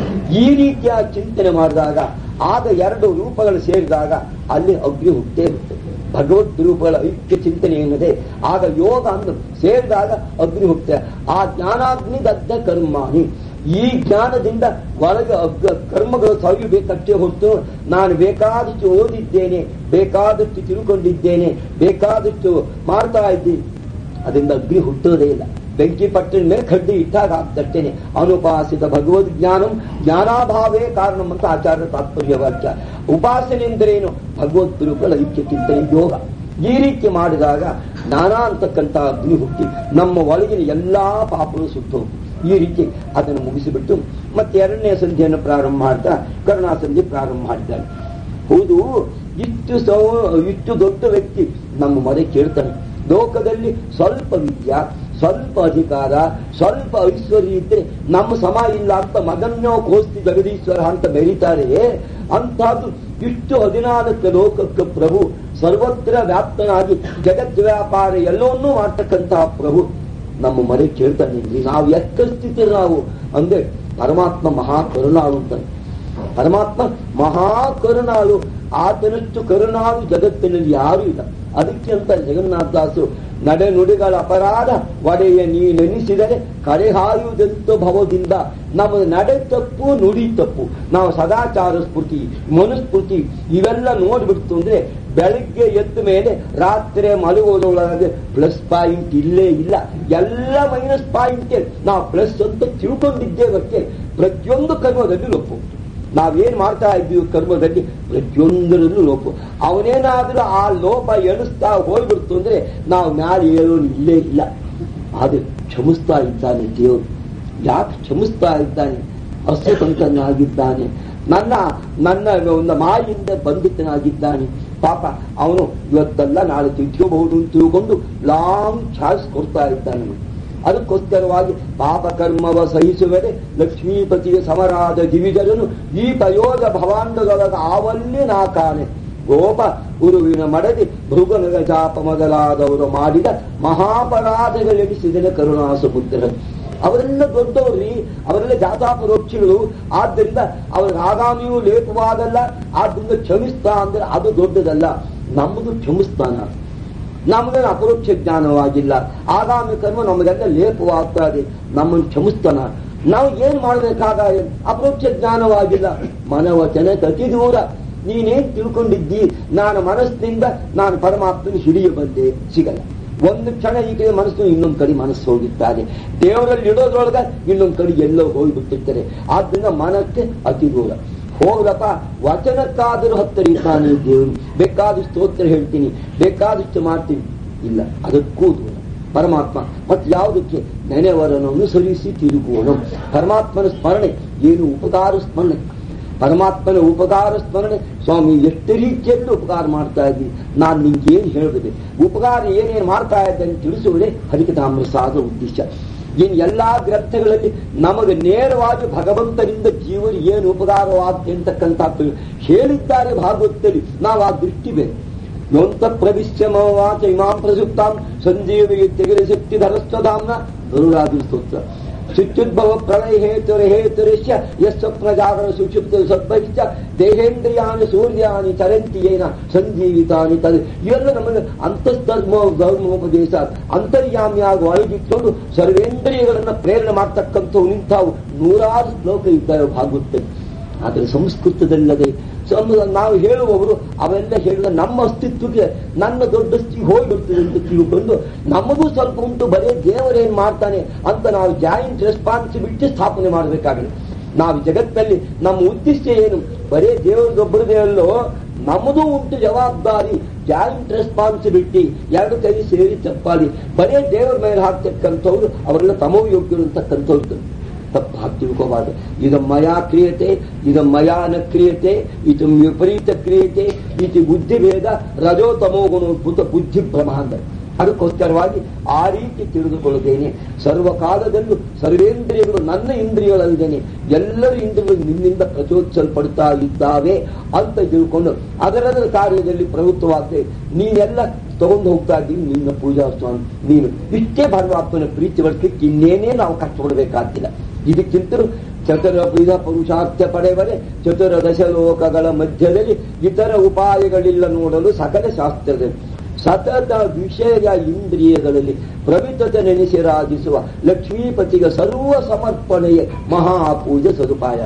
ಈ ರೀತಿಯ ಚಿಂತನೆ ಮಾಡಿದಾಗ ಆಗ ಎರಡು ರೂಪಗಳು ಸೇರಿದಾಗ ಅಲ್ಲಿ ಅಗ್ನಿ ಹುಟ್ಟೇ ಹುಟ್ಟುತ್ತೆ ಭಗವದ್ ರೂಪಗಳ ಐಕ್ಯ ಚಿಂತನೆ ಎನ್ನದೆ ಆಗ ಯೋಗ ಅಂದು ಸೇರಿದಾಗ ಅಗ್ನಿ ಹುಟ್ಟೆ ಆ ಜ್ಞಾನಾಗ್ನಿ ದಗ್ಧ ಕರ್ಮಾನಿ ಈ ಜ್ಞಾನದಿಂದ ಒಳಗೆ ಅಗ್ಗ ಕರ್ಮಗಳು ಸವಿಬೇಕಷ್ಟೇ ಹೊರತು ನಾನು ಬೇಕಾದಷ್ಟು ಓದಿದ್ದೇನೆ ಬೇಕಾದಷ್ಟು ತಿಳ್ಕೊಂಡಿದ್ದೇನೆ ಬೇಕಾದಷ್ಟು ಮಾಡ್ತಾ ಇದ್ದೀನಿ ಅದರಿಂದ ಅಗ್ನಿ ಹುಟ್ಟೋದೇ ಇಲ್ಲ ಬೆಂಕಿ ಪಟ್ಟಿನ ಮೇಲೆ ಕಡ್ಡಿ ಇಟ್ಟಾಗ ಆಗ್ತಷ್ಟೇನೆ ಅನುಪಾಸಿತ ಭಗವದ್ ಜ್ಞಾನಂ ಜ್ಞಾನಾಭಾವೇ ಕಾರಣಂ ಅಂತ ಆಚಾರ್ಯ ತಾತ್ಪರ್ಯ ವಾಕ್ಯ ಉಪಾಸನೆ ಎಂದರೇನು ಭಗವದ್ ಗುರುಗಳ ಐಕ್ಯ ಚಿಂತನೆ ಯೋಗ ಈ ರೀತಿ ಮಾಡಿದಾಗ ನಾನಾ ಅಂತಕ್ಕಂಥ ಅಗ್ನಿ ಹುಟ್ಟಿ ನಮ್ಮ ಒಳಗಿನ ಎಲ್ಲಾ ಪಾಪಗಳು ಸುಟ್ಟು ಈ ರೀತಿ ಅದನ್ನು ಮುಗಿಸಿಬಿಟ್ಟು ಮತ್ತೆ ಎರಡನೇ ಸಂಧಿಯನ್ನು ಪ್ರಾರಂಭ ಮಾಡ್ತಾ ಕರುಣಾ ಸಂಧಿ ಪ್ರಾರಂಭ ಮಾಡಿದ್ದಾನೆ ಹೌದು ಇಷ್ಟು ಸೌ ಇಷ್ಟು ದೊಡ್ಡ ವ್ಯಕ್ತಿ ನಮ್ಮ ಮನೆ ಕೇಳ್ತಾನೆ ಲೋಕದಲ್ಲಿ ಸ್ವಲ್ಪ ವಿದ್ಯಾ ಸ್ವಲ್ಪ ಅಧಿಕಾರ ಸ್ವಲ್ಪ ಐಶ್ವರ್ಯ ಇದ್ರೆ ನಮ್ಮ ಸಮ ಇಲ್ಲ ಅಂತ ಮಗನ್ನೋ ಕೋಸ್ತಿ ಜಗದೀಶ್ವರ ಅಂತ ಬೆರೀತಾರೆ ಅಂತಹದ್ದು ಇಷ್ಟು ಹದಿನಾಲ್ಕು ಲೋಕಕ್ಕೆ ಪ್ರಭು ಸರ್ವತ್ರ ವ್ಯಾಪ್ತನಾಗಿ ಜಗತ್ ವ್ಯಾಪಾರ ಎಲ್ಲವನ್ನೂ ಮಾಡ್ತಕ್ಕಂತಹ ಪ್ರಭು ನಮ್ಮ ಮನೆ ಕೇಳ್ತಾನೆ ನಾವು ಎಕ್ಕ ಸ್ಥಿತಿ ನಾವು ಅಂದ್ರೆ ಪರಮಾತ್ಮ ಮಹಾ ಕರುಣಾಳು ಅಂತಾನೆ ಪರಮಾತ್ಮ ಮಹಾ ಕರುಣಾಳು ಆತನಷ್ಟು ಕರುಣಾಳು ಜಗತ್ತಿನಲ್ಲಿ ಯಾರೂ ಇಲ್ಲ ಅದಕ್ಕೆ ಅಂತ ಜಗನ್ನಾಥದಾಸರು ನಡೆ ನುಡಿಗಳ ಅಪರಾಧ ಒಡೆಯ ನೀನೆನಿಸಿದರೆ ಕರೆಹಾಯುವುದೆಂತ ಭವದಿಂದ ನಮ್ಮ ನಡೆ ತಪ್ಪು ನುಡಿ ತಪ್ಪು ನಾವು ಸದಾಚಾರ ಸ್ಫೂರ್ತಿ ಮನುಸ್ಫೂರ್ತಿ ಇವೆಲ್ಲ ನೋಡ್ಬಿಡ್ತು ಅಂದ್ರೆ ಬೆಳಿಗ್ಗೆ ಎದ್ದ ಮೇಲೆ ರಾತ್ರಿ ಮಲಗುವುದರೊಳಗೆ ಪ್ಲಸ್ ಪಾಯಿಂಟ್ ಇಲ್ಲೇ ಇಲ್ಲ ಎಲ್ಲ ಮೈನಸ್ ಪಾಯಿಂಟ್ ನಾವು ಪ್ಲಸ್ ಅಂತ ತಿಳ್ಕೊಂಡಿದ್ದೇವಕ್ಕೆ ಪ್ರತಿಯೊಂದು ಕರ್ಮದಲ್ಲಿ ಲೋಪ ನಾವೇನ್ ಮಾಡ್ತಾ ಇದ್ದೀವಿ ಕರ್ಮದಲ್ಲಿ ಪ್ರತಿಯೊಂದರಲ್ಲೂ ಲೋಪ ಅವನೇನಾದ್ರೂ ಆ ಲೋಪ ಎಣಿಸ್ತಾ ಹೋಗ್ಬಿಡ್ತು ಅಂದ್ರೆ ನಾವು ಮ್ಯಾಲೆ ಹೇಳೋನು ಇಲ್ಲೇ ಇಲ್ಲ ಆದ್ರೆ ಕ್ಷಮಿಸ್ತಾ ಇದ್ದಾನೆ ದೇವರು ಯಾಕೆ ಕ್ಷಮಿಸ್ತಾ ಇದ್ದಾನೆ ಅಸ್ವತಂತ್ರನಾಗಿದ್ದಾನೆ ನನ್ನ ನನ್ನ ಒಂದು ಮಾಯಿಂದ ಬಂಧಿತನಾಗಿದ್ದಾನೆ ಪಾಪ ಅವನು ಇವತ್ತೆಲ್ಲ ನಾಳೆ ತಿಳ್ಕೋಬಹುದು ಅಂತ ತಿಳ್ಕೊಂಡು ಲಾಂಗ್ ಚಾಯ್ಸ್ ಕೊಡ್ತಾ ಇದ್ದಾನೆ ಅದಕ್ಕೋಸ್ಕರವಾಗಿ ಪಾಪ ಕರ್ಮವ ಸಹಿಸುವರೆ ಲಕ್ಷ್ಮೀಪತಿಗೆ ಸಮರಾದ ದಿವಿಜರನು ಈ ಪ್ರಯೋಗ ಭವಾಂಡದೊಳಗ ಆವಲ್ಲಿ ನಾ ಕಾಣೆ ಗೋಪ ಗುರುವಿನ ಮಡದಿ ಭೃಗನಗ ಜಾಪ ಮೊದಲಾದವರು ಮಾಡಿದ ಮಹಾಪರಾಧಗಳೆನಿಸಿದನ ಕರುಣಾ ಸಮುದ್ರ ಅವರೆಲ್ಲ ದೊಡ್ಡವ್ರಿ ಅವರೆಲ್ಲ ಜಾತಾಪರೋಕ್ಷಿಗಳು ಆದ್ದರಿಂದ ಅವರ ಆಗಾಮಿಯೂ ಲೇಪವಾಗಲ್ಲ ಆದ್ದರಿಂದ ಕ್ಷಮಿಸ್ತಾ ಅಂದ್ರೆ ಅದು ದೊಡ್ಡದಲ್ಲ ನಮ್ಮದು ಕ್ಷಮಿಸ್ತಾನ ನಮಗೆ ಅಪರೋಕ್ಷ ಜ್ಞಾನವಾಗಿಲ್ಲ ಆಗಾಮಿ ಕರ್ಮ ನಮಗೆಲ್ಲ ಲೇಪವಾಗ್ತಾ ಇದೆ ನಮ್ಮನ್ನು ಕ್ಷಮಿಸ್ತಾನ ನಾವು ಏನ್ ಮಾಡಬೇಕಾಗ ಅಪರೋಕ್ಷ ಜ್ಞಾನವಾಗಿಲ್ಲ ಮನವಚನ ಅತಿ ದೂರ ನೀನೇನ್ ತಿಳ್ಕೊಂಡಿದ್ದಿ ನಾನು ಮನಸ್ಸಿನಿಂದ ನಾನು ಪರಮಾತ್ಮನ ಹಿಡಿಯ ಬಂದೆ ಸಿಗಲ್ಲ ಒಂದು ಕ್ಷಣ ಈ ಕಡೆ ಮನಸ್ಸು ಇನ್ನೊಂದು ಕಡೆ ಮನಸ್ಸು ಹೋಗಿದ್ದಾರೆ ದೇವರಲ್ಲಿ ಇಡೋದ್ರೊಳಗ ಇನ್ನೊಂದು ಕಡೆ ಎಲ್ಲೋ ಹೋಗಿಬಿಟ್ಟಿರ್ತಾರೆ ಆದ್ರಿಂದ ಮನಕ್ಕೆ ಅತಿ ದೂರ ಹೋಗ್ಲಪ್ಪ ವಚನಕ್ಕಾದರೂ ಹತ್ತರಿದ್ದಾನೆ ದೇವರು ಬೇಕಾದಷ್ಟು ಸ್ತೋತ್ರ ಹೇಳ್ತೀನಿ ಬೇಕಾದಷ್ಟು ಮಾಡ್ತೀನಿ ಇಲ್ಲ ಅದಕ್ಕೂ ದೂರ ಪರಮಾತ್ಮ ಮತ್ತೆ ಯಾವುದಕ್ಕೆ ನೆನೆವರನ್ನು ಅನುಸರಿಸಿ ತಿರುಗುವನು ಪರಮಾತ್ಮನ ಸ್ಮರಣೆ ಏನು ಉಪಕಾರ ಸ್ಮರಣೆ ಪರಮಾತ್ಮನ ಉಪಕಾರ ಸ್ಮರಣೆ ಸ್ವಾಮಿ ಎಷ್ಟು ರೀತಿಯಲ್ಲಿ ಉಪಕಾರ ಮಾಡ್ತಾ ಇದ್ದೀನಿ ನಾನು ನಿಂಗೆ ಏನು ಹೇಳಬೇಕು ಉಪಕಾರ ಏನೇನು ಮಾಡ್ತಾ ಇದ್ದೆ ಅಂತ ತಿಳಿಸುವುದೇ ಹರಿಕತಾಮ್ರ ಸಾಧ ಉದ್ದೇಶ ಇನ್ ಎಲ್ಲಾ ಗ್ರಂಥಗಳಲ್ಲಿ ನಮಗೆ ನೇರವಾಗಿ ಭಗವಂತನಿಂದ ಜೀವನ ಏನು ಉಪಕಾರವಾಗುತ್ತೆ ಅಂತಕ್ಕಂಥದ್ದು ಹೇಳಿದ್ದಾರೆ ಭಾಗವತದಲ್ಲಿ ನಾವು ಆ ದೃಷ್ಟಿ ಬೇಕು ಯೋಂತ ಪ್ರವಿಶ್ಯ ಮವಾಚ ಇಮಾಂ ಪ್ರಸುಪ್ತಾಂ ಸಂಜೀವಿ ತೆಗೆದ ಶಕ್ತಿ ಧರಸ್ವಧಾಮ್ನ ಗರುಡಾದಿ ಸ್ತೋತ್ರ ಶುಚ್ಯುದ್ಭವ ಪ್ರಳಯ ಹೇತುರ ಹೇತುರಶ್ಯ ಯಸ್ವ ಪ್ರಜಾಗರ ಸುಕ್ಷುಪ್ತ ಸದ್ಭವಿಶ್ಚ ದೇಹೇಂದ್ರಿಯಾನಿ ಸೂರ್ಯಾನಿ ಚರಂತಿ ಏನ ಸಂಜೀವಿತಾನಿ ತದ ಇವೆಲ್ಲ ನಮಗೆ ಅಂತಸ್ತರ್ಮ ಧರ್ಮೋಪದೇಶ ಅಂತರ್ಯಾಮಿಯಾಗಿ ಒಳಗಿಟ್ಕೊಂಡು ಸರ್ವೇಂದ್ರಿಯಗಳನ್ನ ಪ್ರೇರಣೆ ಮಾಡ್ತಕ್ಕಂಥವು ನಿಂತಾವು ನೂರಾರು ಶ್ಲೋಕ ಇದ್ದಾವೆ ಭಾಗವತದಲ್ಲಿ ಆದರೆ ಸಂಸ್ಕೃತದಲ್ಲದೆ ಸಮ- ನಾವು ಹೇಳುವವರು ಅವೆಲ್ಲ ಹೇಳಿದ ನಮ್ಮ ಅಸ್ತಿತ್ವಕ್ಕೆ ನನ್ನ ದೊಡ್ಡಸ್ತಿ ಹೋಗ್ಬಿಡ್ತದೆ ಅಂತ ತಿಳ್ಕೊಂಡು ನಮಗೂ ಸ್ವಲ್ಪ ಉಂಟು ಬರೀ ದೇವರೇನ್ ಮಾಡ್ತಾನೆ ಅಂತ ನಾವು ಜಾಯಿಂಟ್ ರೆಸ್ಪಾನ್ಸಿಬಿಲಿಟಿ ಸ್ಥಾಪನೆ ಮಾಡಬೇಕಾಗಿದೆ ನಾವು ಜಗತ್ತಿನಲ್ಲಿ ನಮ್ಮ ಉದ್ದೇಶ ಏನು ಬರೀ ದೇವರದೊಬ್ಬರದೇ ಅಲ್ಲೋ ನಮ್ಮದು ಉಂಟು ಜವಾಬ್ದಾರಿ ಜಾಯಿಂಟ್ ರೆಸ್ಪಾನ್ಸಿಬಿಲಿಟಿ ಎರಡು ಕೈ ಸೇರಿ ಚಪ್ಪಾಳಿ ಬರೇ ದೇವರ ಮೇಲೆ ಹಾಕ್ತಕ್ಕಂಥವ್ರು ಅವರೆಲ್ಲ ತಮೋ ಯೋಗ್ಯರು ಅಂತಕ್ಕಂಥವ್ರು ತಪ್ಪಾಗಿ ತಿಳ್ಕೋಬಾರ್ದು ಇದು ಮಯಾ ಕ್ರಿಯತೆ ಇದು ಮಯಾ ನ ಕ್ರಿಯತೆ ಇದು ವಿಪರೀತ ಕ್ರಿಯತೆ ಇದು ಬುದ್ಧಿಭೇದ ರಜೋ ತಮೋ ಗುಣೋದ್ಭುತ ಬುದ್ಧಿ ಪ್ರಮಾಂಡ ಅದಕ್ಕೋಸ್ಕರವಾಗಿ ಆ ರೀತಿ ತಿಳಿದುಕೊಳ್ಳುತ್ತೇನೆ ಸರ್ವಕಾಲದಲ್ಲೂ ಸರ್ವೇಂದ್ರಿಯಗಳು ನನ್ನ ಇಂದ್ರಿಯಗಳಲ್ಲದೇನೆ ಎಲ್ಲರ ಇಂದ್ರಿಯಗಳು ನಿನ್ನಿಂದ ಪ್ರಚೋದಿಸಲ್ಪಡ್ತಾ ಇದ್ದಾವೆ ಅಂತ ತಿಳ್ಕೊಂಡು ಅದರದ ಕಾರ್ಯದಲ್ಲಿ ಪ್ರವೃತ್ತವಾಗ್ತದೆ ನೀನೆಲ್ಲ ತಗೊಂಡು ಹೋಗ್ತಾ ಇದ್ದೀನಿ ನಿನ್ನ ಪೂಜಾ ಸ್ವಾಮಿ ನೀನು ಇಷ್ಟೇ ಭಗವಾತ್ಮನ ಪ್ರೀತಿ ಬಳಸಲಿಕ್ಕೆ ಇನ್ನೇನೇ ನಾವು ಕಷ್ಟಪಡಬೇಕಾಗಿಲ್ಲ ಇದಕ್ಕಿಂತಲೂ ಚತುರ್ವಿಧ ಪುರುಷಾರ್ಥ ಪಡೆವರೆ ಚತುರ್ದಶ ಲೋಕಗಳ ಮಧ್ಯದಲ್ಲಿ ಇತರ ಉಪಾಯಗಳಿಲ್ಲ ನೋಡಲು ಸಕಲ ಶಾಸ್ತ್ರದಲ್ಲಿ ಸತತ ವಿಷಯ ಇಂದ್ರಿಯಗಳಲ್ಲಿ ಪ್ರವಿತತೆ ನೆನೆಸಿರಾಜಿಸುವ ಲಕ್ಷ್ಮೀಪತಿಗೆ ಸರ್ವ ಸಮರ್ಪಣೆಯೇ ಮಹಾಪೂಜೆ ಸದುಪಾಯ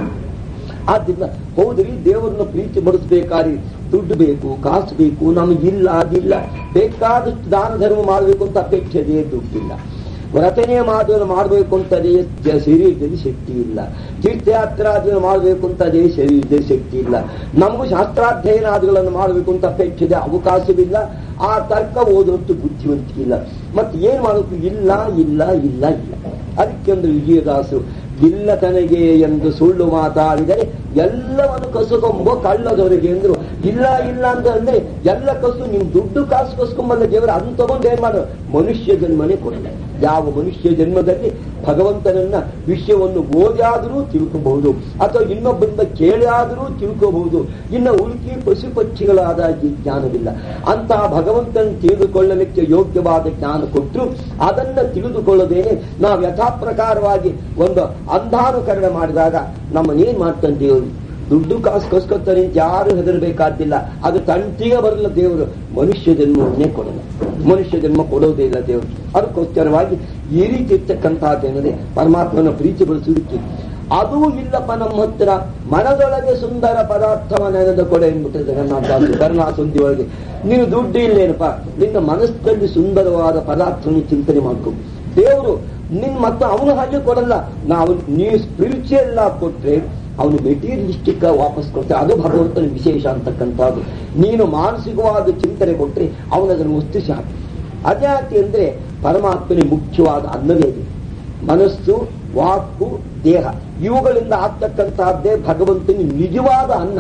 ಆದ್ರಿಂದ ಹೌದ್ರಿ ದೇವರನ್ನ ಪ್ರೀತಿ ಪಡಿಸ್ಬೇಕಾದ್ರೆ ದುಡ್ಡು ಬೇಕು ಕಾಸು ಬೇಕು ನಮಗಿಲ್ಲ ಅದಿಲ್ಲ ಬೇಕಾದಷ್ಟು ದಾನ ಧರ್ಮ ಮಾಡಬೇಕು ಅಂತ ಅಪೇಕ್ಷೆ ಇದೆ ದುಡ್ಡಿಲ್ಲ ವ್ರತನೇ ಮಾದನ್ನು ಮಾಡಬೇಕು ಅಂತ ಅದೇ ಜ- ಶರೀರದಲ್ಲಿ ಶಕ್ತಿ ಇಲ್ಲ ತೀರ್ಥಯಾತ್ರಾದಿಗಳನ್ನು ಮಾಡಬೇಕು ಅಂತ ಅದೇ ಶರೀರದಲ್ಲಿ ಶಕ್ತಿ ಇಲ್ಲ ನಮಗೂ ಶಾಸ್ತ್ರಾಧ್ಯಯನಾದಿಗಳನ್ನು ಮಾಡಬೇಕು ಅಂತ ಅಪೇಕ್ಷೆ ಇದೆ ಅವಕಾಶವಿಲ್ಲ ಆ ತರ್ಕ ಓದುವಷ್ಟು ಬುದ್ಧಿವಂತಿಕೆ ಇಲ್ಲ ಮತ್ತೆ ಏನ್ ಮಾಡಬೇಕು ಇಲ್ಲ ಇಲ್ಲ ಇಲ್ಲ ಇಲ್ಲ ಅದಕ್ಕೆ ಒಂದು ವಿಜಯದಾಸರು ಇಲ್ಲ ತನಗೆ ಎಂದು ಸುಳ್ಳು ಮಾತಾಡಿದರೆ ಎಲ್ಲವನ್ನು ಕಸುಕೊಂಬೋ ಕಳ್ಳದವರಿಗೆ ಎಂದ್ರು ಇಲ್ಲ ಇಲ್ಲ ಅಂತ ಅಂದ್ರೆ ಎಲ್ಲ ಕಸು ನಿಮ್ ದುಡ್ಡು ಕಾಸು ಕಸ್ಕೊಂಬಲ್ಲ ದೇವರು ಅದನ್ನ ತಗೊಂಡು ಏನ್ ಮಾಡು ಮನುಷ್ಯ ಜನ್ಮನೇ ಕೊಡಲ್ಲ ಯಾವ ಮನುಷ್ಯ ಜನ್ಮದಲ್ಲಿ ಭಗವಂತನನ್ನ ವಿಷಯವನ್ನು ಓದಾದರೂ ತಿಳ್ಕೋಬಹುದು ಅಥವಾ ಇನ್ನೊಬ್ಬರಿಂದ ಕೇಳಾದರೂ ತಿಳ್ಕೋಬಹುದು ಇನ್ನ ಉಳುಕಿ ಪಶು ಪಕ್ಷಿಗಳಾದ ಈ ಜ್ಞಾನವಿಲ್ಲ ಅಂತಹ ಭಗವಂತನ ತಿಳಿದುಕೊಳ್ಳಲಿಕ್ಕೆ ಯೋಗ್ಯವಾದ ಜ್ಞಾನ ಕೊಟ್ಟರು ಅದನ್ನ ತಿಳಿದುಕೊಳ್ಳದೇನೆ ನಾವು ಯಥಾಪ್ರಕಾರವಾಗಿ ಒಂದು ಅಂಧಾನುಕರಣ ಮಾಡಿದಾಗ ನಮ್ಮನ್ನೇನ್ ಮಾಡ್ತಾನೆ ದೇವರು ದುಡ್ಡು ಕಾಸು ಕಸ್ಕೊತಾರೆ ಅಂತ ಯಾರು ಹೆದರಬೇಕಾದಿಲ್ಲ ಅದು ತಂಟಿಗೆ ಬರಲ್ಲ ದೇವರು ಮನುಷ್ಯ ಜನ್ಮವನ್ನೇ ಕೊಡಲ್ಲ ಮನುಷ್ಯ ಜನ್ಮ ಕೊಡೋದೇ ಇಲ್ಲ ದೇವರು ಅದಕ್ಕೋಸ್ಕರವಾಗಿ ಈ ರೀತಿ ಇರ್ತಕ್ಕಂತಹದ್ದೇನದೆ ಪರಮಾತ್ಮನ ಪ್ರೀತಿ ಬಳಸುವುದಕ್ಕೆ ಅದೂ ಇಲ್ಲಪ್ಪ ನಮ್ಮ ಹತ್ರ ಮನದೊಳಗೆ ಸುಂದರ ಪದಾರ್ಥವ ನೆನೆದ ಕೊಡೆ ಎಂದ್ಬಿಟ್ಟೆ ಜಗನ್ನಾಥ ಕರುಣಾಸುಂದಿ ಒಳಗೆ ನೀನು ದುಡ್ಡು ಇಲ್ಲೇನಪ್ಪ ನಿನ್ನ ಮನಸ್ಸಲ್ಲಿ ಸುಂದರವಾದ ಪದಾರ್ಥವನ್ನು ಚಿಂತನೆ ಮಾಡ್ಕೊ ದೇವರು ನಿನ್ ಮತ್ತೆ ಅವನು ಹಾಗೆ ಕೊಡಲ್ಲ ನಾವು ನೀವು ಸ್ಪಿರಿಚುಯಲ್ ಆಗಿ ಕೊಟ್ರೆ ಅವನು ಮೆಟೀರಿಯಲಿಸ್ಟಿಕ್ ವಾಪಸ್ ಕೊಡ್ತಾರೆ ಅದು ಭಗವಂತನ ವಿಶೇಷ ಅಂತಕ್ಕಂಥದ್ದು ನೀನು ಮಾನಸಿಕವಾದ ಚಿಂತನೆ ಕೊಟ್ರೆ ಅವನು ಅದನ್ನು ವಸ್ತು ಹಾಕಿ ಅದ್ಯಾಕೆ ಅಂದ್ರೆ ಪರಮಾತ್ಮನೇ ಮುಖ್ಯವಾದ ಅನ್ನವೇ ಇದೆ ಮನಸ್ಸು ವಾಕು ದೇಹ ಇವುಗಳಿಂದ ಆಗ್ತಕ್ಕಂತಹದ್ದೇ ಭಗವಂತನ ನಿಜವಾದ ಅನ್ನ